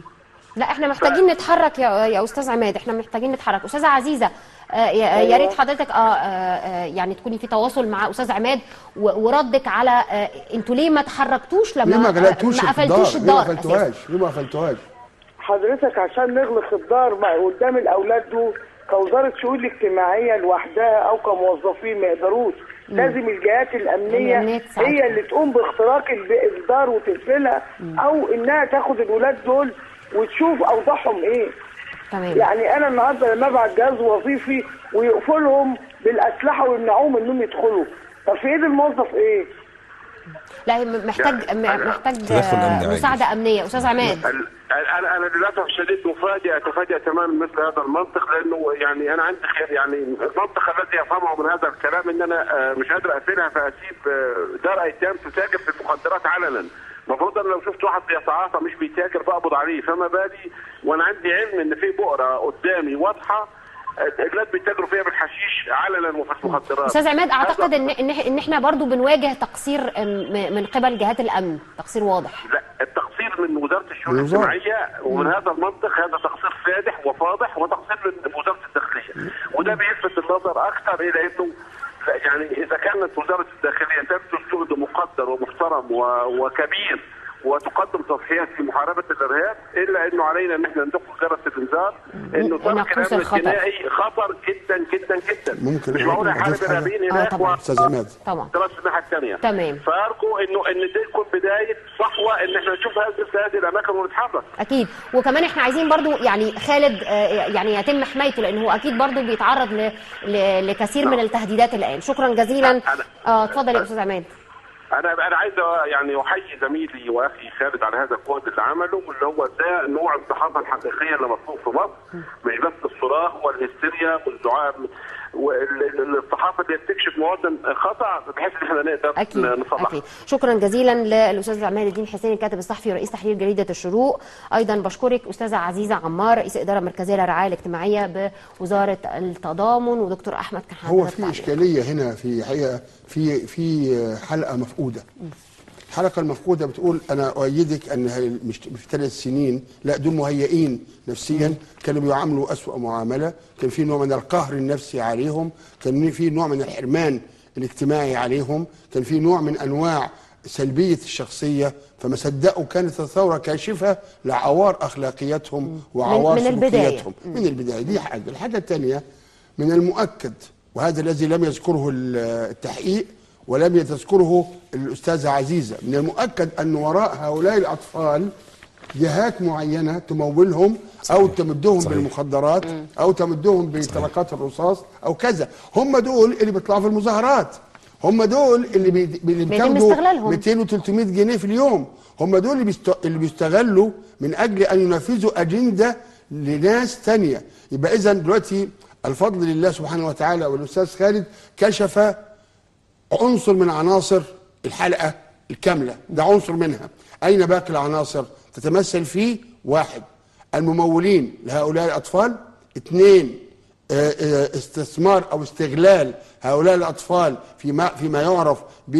لا احنا محتاجين نتحرك يا يا استاذ عماد احنا محتاجين نتحرك استاذه عزيزه آه، يا يا ريت حضرتك اه آه، آه، يعني تكوني في تواصل مع استاذ عماد و- وردك على آه، انتوا ليه ما تحركتوش لما ليه ما آه، غلقتوش ما الدار قفلتوش ليه ما الدار أساساً؟ قفلتوهاش ليه ما قفلتوهاش حضرتك عشان نغلق الدار مع- قدام الاولاد دول كوزاره شؤون الاجتماعيه لوحدها او كموظفين ما يقدروش لازم الجهات الامنيه الأمنية تساعدهم. هي اللي تقوم باختراق الب- الدار وتقفلها او انها تاخد الولاد دول وتشوف اوضاعهم ايه تمام يعني انا النهارده لما ابعت جهاز وظيفي ويقفلهم بالاسلحه ويمنعوهم انهم يدخلوا طب في ايد الموظف ايه؟ لا م- محتاج م- محتاج تدخل آه، أمني عاجل. مساعده امنيه استاذ عماد ال- انا انا للاسف الشديد مفاجئ اتفاجئ تماما مثل هذا المنطق لانه يعني انا عندي خير يعني المنطق الذي افهمه من هذا الكلام ان انا آه، مش قادر اقفلها فاسيب آه، دار ايتام تتاجر في المخدرات علنا المفروض انا لو شفت واحد بيتعاطى مش بيتاجر بقبض عليه فما بالي وانا عندي علم ان في بؤره قدامي واضحه آه، الناس بيتاجروا فيها بالحشيش علنا وفي المخدرات استاذ عماد اعتقد هذا- ان ان ان احنا برضو بنواجه تقصير م- من قبل جهات الامن تقصير واضح لا التقصير من وزاره الشؤون الوزارة. الاجتماعيه ومن هذا المنطق هذا تقصير فادح وفاضح وتقصير من وزاره الداخليه وده بيلفت النظر اكثر الى انه لا، يعني اذا كانت وزاره الداخليه تبذل جهد مقدر ومحترم و- وكبير وتقدم تضحيات في محاربه الارهاب الا انه علينا ان احنا ندق جرس الانذار انه ترك ناقوس الامن الخطر. الجنائي خطر جدا جدا جدا ممكن مش معقول أضيف يحارب حاجة؟ ارهابيين آه، هناك طبعاً. استاذ عماد طبعا درس الناحيه الثانيه تمام. فارجو انه ان دي تكون بدايه صحوه ان احنا نشوف هذه هذه الاماكن ونتحرك اكيد وكمان احنا عايزين برضو يعني خالد آه، يعني يتم حمايته لان هو اكيد برضو بيتعرض ل... ل... لكثير من التهديدات الان شكرا جزيلا أنا- اه اتفضل يا استاذ عماد انا انا عايز يعني احيي زميلي واخي خالد على هذا الجهد اللي عمله واللي هو ده نوع الصحافه الحقيقيه اللي مطلوب في مصر مش بس الصراخ والهستيريا والدعاء والصحافه اللي بتكشف مواطن خطا بحيث ان احنا نقدر اكيد نصلحه اكيد شكرا جزيلا للاستاذ عماد الدين حسين الكاتب الصحفي ورئيس تحرير جريده الشروق ايضا بشكرك استاذه عزيزه عمار رئيس الاداره المركزيه للرعايه الاجتماعيه بوزاره التضامن ودكتور احمد كان هو عندنا في تعليق. اشكاليه هنا في حقيقه في في حلقه مفقوده الحلقه المفقوده بتقول انا اؤيدك ان هي مش في ثلاث سنين لا دول مهيئين نفسيا كانوا بيعاملوا اسوأ معامله كان في نوع من القهر النفسي عليهم كان في نوع من الحرمان الاجتماعي عليهم كان في نوع من انواع سلبيه الشخصيه فما صدقوا كانت الثوره كاشفه لعوار اخلاقياتهم وعوار من البداية. سلوكياتهم من البدايه دي حاجه الحاجه الثانيه من المؤكد وهذا الذي لم يذكره ال- التحقيق ولم تذكره الأستاذة عزيزة من المؤكد أن وراء هؤلاء الأطفال جهات معينة تمولهم أو تمدهم صحيح. بالمخدرات أو تمدهم بطلقات الرصاص أو كذا هم دول اللي بيطلعوا في المظاهرات هم دول اللي بي... اللي بيتم بياخدوا استغلالهم. 200 و 300 جنيه في اليوم هم دول اللي, بيست... اللي بيستغلوا من اجل ان ينفذوا اجنده لناس تانية يبقى اذا دلوقتي الفضل لله سبحانه وتعالى والاستاذ خالد كشف عنصر من عناصر الحلقه الكامله ده عنصر منها اين باقي العناصر تتمثل في واحد الممولين لهؤلاء الاطفال اثنين آه، آه، استثمار او استغلال هؤلاء الاطفال فيما فيما يعرف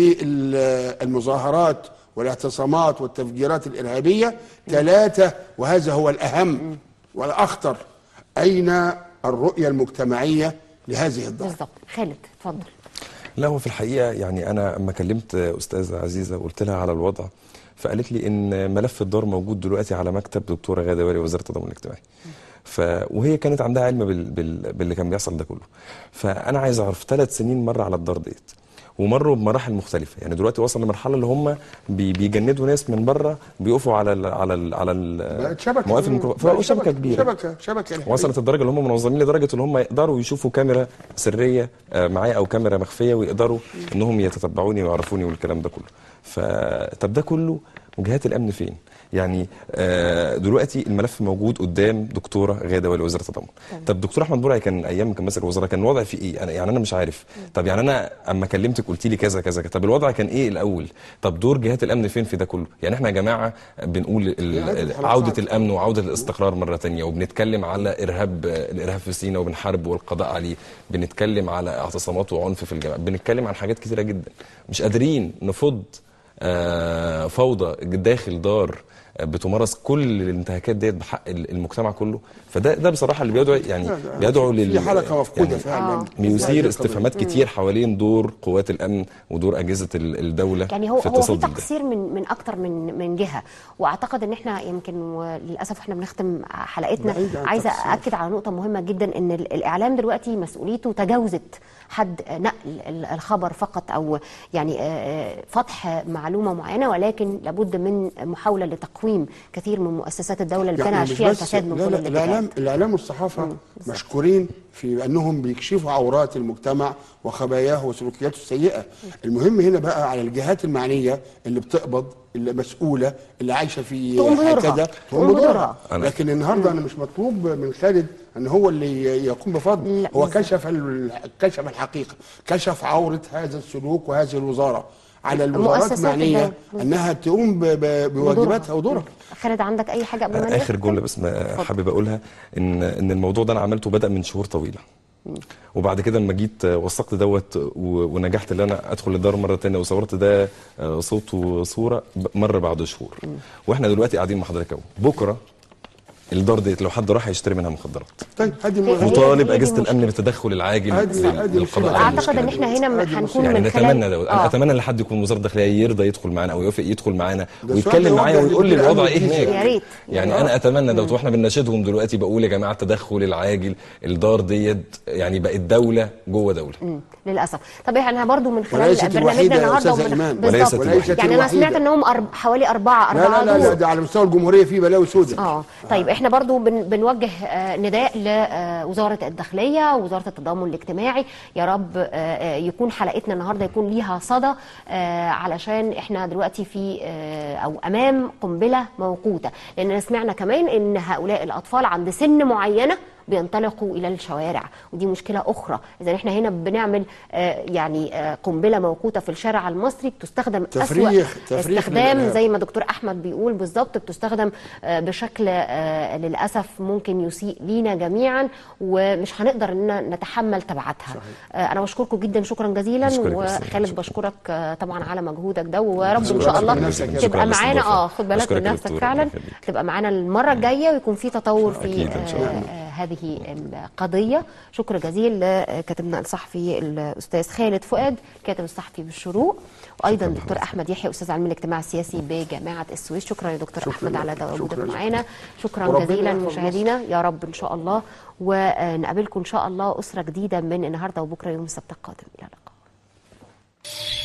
بالمظاهرات والاعتصامات والتفجيرات الارهابيه ثلاثه وهذا هو الاهم والاخطر اين الرؤيه المجتمعيه لهذه الظاهره بالظبط خالد اتفضل لا هو في الحقيقه يعني انا اما كلمت استاذه عزيزه وقلت لها على الوضع فقالت لي ان ملف الدار موجود دلوقتي على مكتب دكتوره غاده واري وزاره التضامن الاجتماعي ف وهي كانت عندها علم بال... بال... باللي كان بيحصل ده كله فانا عايز اعرف ثلاث سنين مر على الدار ديت ومروا بمراحل مختلفه يعني دلوقتي وصل لمرحله اللي هم بي... بيجندوا ناس من بره بيقفوا على ال... على ال... على بقت شبكه ال... مواقف الميكرو- فبقوا شبكه كبيره شبكه شبكه إرهابية. وصلت الدرجه اللي هم منظمين لدرجه ان هم يقدروا يشوفوا كاميرا سريه آه، معايا او كاميرا مخفيه ويقدروا انهم يتتبعوني ويعرفوني والكلام ده كله فطب ده كله وجهات الامن فين يعني آه، دلوقتي الملف موجود قدام دكتوره غاده ولي وزاره التضامن طب دكتور احمد برعي كان ايام ما كان ماسك الوزاره كان الوضع فيه ايه انا يعني انا مش عارف طب يعني انا اما كلمتك قلت لي كذا كذا كذا. طب الوضع كان ايه الاول طب دور جهات الامن فين في ده كله يعني احنا يا جماعه بنقول ال- عدة ال- حلقات. عوده الامن وعوده الاستقرار مره تانية وبنتكلم على ارهاب الارهاب في سيناء وبنحاربه والقضاء عليه بنتكلم على اعتصامات وعنف في الجامعه بنتكلم عن حاجات كتيره جدا مش قادرين نفض آه، فوضى داخل دار آه، بتمارس كل الانتهاكات ديت بحق المجتمع كله فده ده بصراحه اللي بيدعو يعني لا، لا. بيدعو لل في حلقه مفقوده يعني فعلا بيثير استفهامات كتير حوالين دور قوات الامن ودور اجهزه ال- الدوله يعني هو في هو في التصدي ده تقصير من من اكتر من من جهه واعتقد ان احنا يمكن وللاسف احنا بنختم حلقتنا بعيد عن عايزه تقصير. اكد على نقطه مهمه جدا ان ال- الاعلام دلوقتي مسؤوليته تجاوزت حد نقل ال- الخبر فقط او يعني آه، فتح معلومه معينه ولكن لابد من محاوله لتقويم كثير من مؤسسات الدوله اللي كان عايش مش فيها بس- الفساد من لا كل لا الاعلام الاتجاهات الاعلام والصحافه مشكورين في انهم بيكشفوا عورات المجتمع وخباياه وسلوكياته السيئه المهم هنا بقى على الجهات المعنيه اللي بتقبض اللي مسؤوله اللي عايشه في تقوم بدورها. هكذا تقوم تقوم بدورها بدورها. أنا- لكن النهارده انا مش مطلوب من خالد ان هو اللي يقوم بفضل لا، هو بالظبط. كشف ال- كشف الحقيقه كشف عوره هذا السلوك وهذه الوزاره على الوزارات مؤسسات معنيه الدولة. انها تقوم ب- ب- بواجباتها ودورها خالد عندك اي حاجه قبل ما اخر نختم؟ جمله بس ما اتفضل. حابب اقولها ان ان الموضوع ده انا عملته بدا من شهور طويله وبعد كده لما جيت وثقت دوت و- ونجحت ان انا ادخل الدار مره تانية وصورت ده آه، صوت وصوره ب- مر بعد شهور واحنا دلوقتي قاعدين مع حضرتك اهو بكره الدار ديت لو حد راح يشتري منها مخدرات طيب هذه هي- هي وطالب دي اجهزه المشكلة. الامن بالتدخل العاجل هذه- لل- هذه للقضاء مشكلة. على اعتقد المشكله ان دي. احنا هنا هذه هنكون يعني من نتمنى خلال ده انا آه. اتمنى ان حد يكون وزاره الداخليه يرضى يدخل معانا او يوافق يدخل معانا ده ويتكلم سؤال معايا يوجه ويقول لي للدكتور الوضع ايه أحمد هناك يا ريت. يعني يا انا اتمنى دوت واحنا بنناشدهم دلوقتي بقول يا جماعه التدخل العاجل الدار ديت يعني بقت دوله جوه دوله مم. للاسف طب احنا برضو من خلال وليست برنامجنا الوحيدة يا النهارده أستاذة ومن- إيمان. بالظبط. وليست الوحيدة. يعني انا الوحيدة. سمعت انهم أرب... حوالي اربعه لا اربعه لا لا, لا دور ده على مستوى الجمهوريه في بلاوي سوداء اه طيب احنا برضو بن بنوجه آه، نداء لوزاره الداخليه ووزاره التضامن الاجتماعي يا رب آه، آه، يكون حلقتنا النهارده يكون ليها صدى آه، علشان احنا دلوقتي في آه، او امام قنبله موقوته لان سمعنا كمان ان هؤلاء الاطفال عند سن معينه بينطلقوا الى الشوارع ودي مشكله اخرى اذا احنا هنا بنعمل آه، يعني آه، قنبله موقوته في الشارع المصري بتستخدم تفريغ- أسوأ تفريغ استخدام للإرهاب. زي ما دكتور احمد بيقول بالظبط بتستخدم آه، بشكل آه، للاسف ممكن يسيء لينا جميعا ومش هنقدر ان نتحمل تبعاتها آه، انا بشكركم جدا شكرا جزيلا بشكرك يا أستاذ. وخالد بشكرك آه، طبعا على مجهودك ده ويا رب ان شكرا شاء الله لنفسك يا تبقى شكرا معانا للاستضافة. اه خد بالك بشكرك من يا نفسك دكتور، فعلا الله يخليك. تبقى معانا المره الجايه ويكون في تطور في أكيد إن شاء الله. آه، آه، هذه القضيه شكر جزيل لكاتبنا الصحفي الاستاذ خالد فؤاد كاتب الصحفي بالشروق وايضا دكتور احمد يحيى استاذ علم الاجتماع السياسي بجامعه السويس شكرا يا دكتور شكرا احمد على لك. تواجدك شكرا. معانا شكرا وربنا جزيلا يحفظ مشاهدينا يا رب ان شاء الله ونقابلكم ان شاء الله اسره جديده من النهارده وبكره يوم السبت القادم الى اللقاء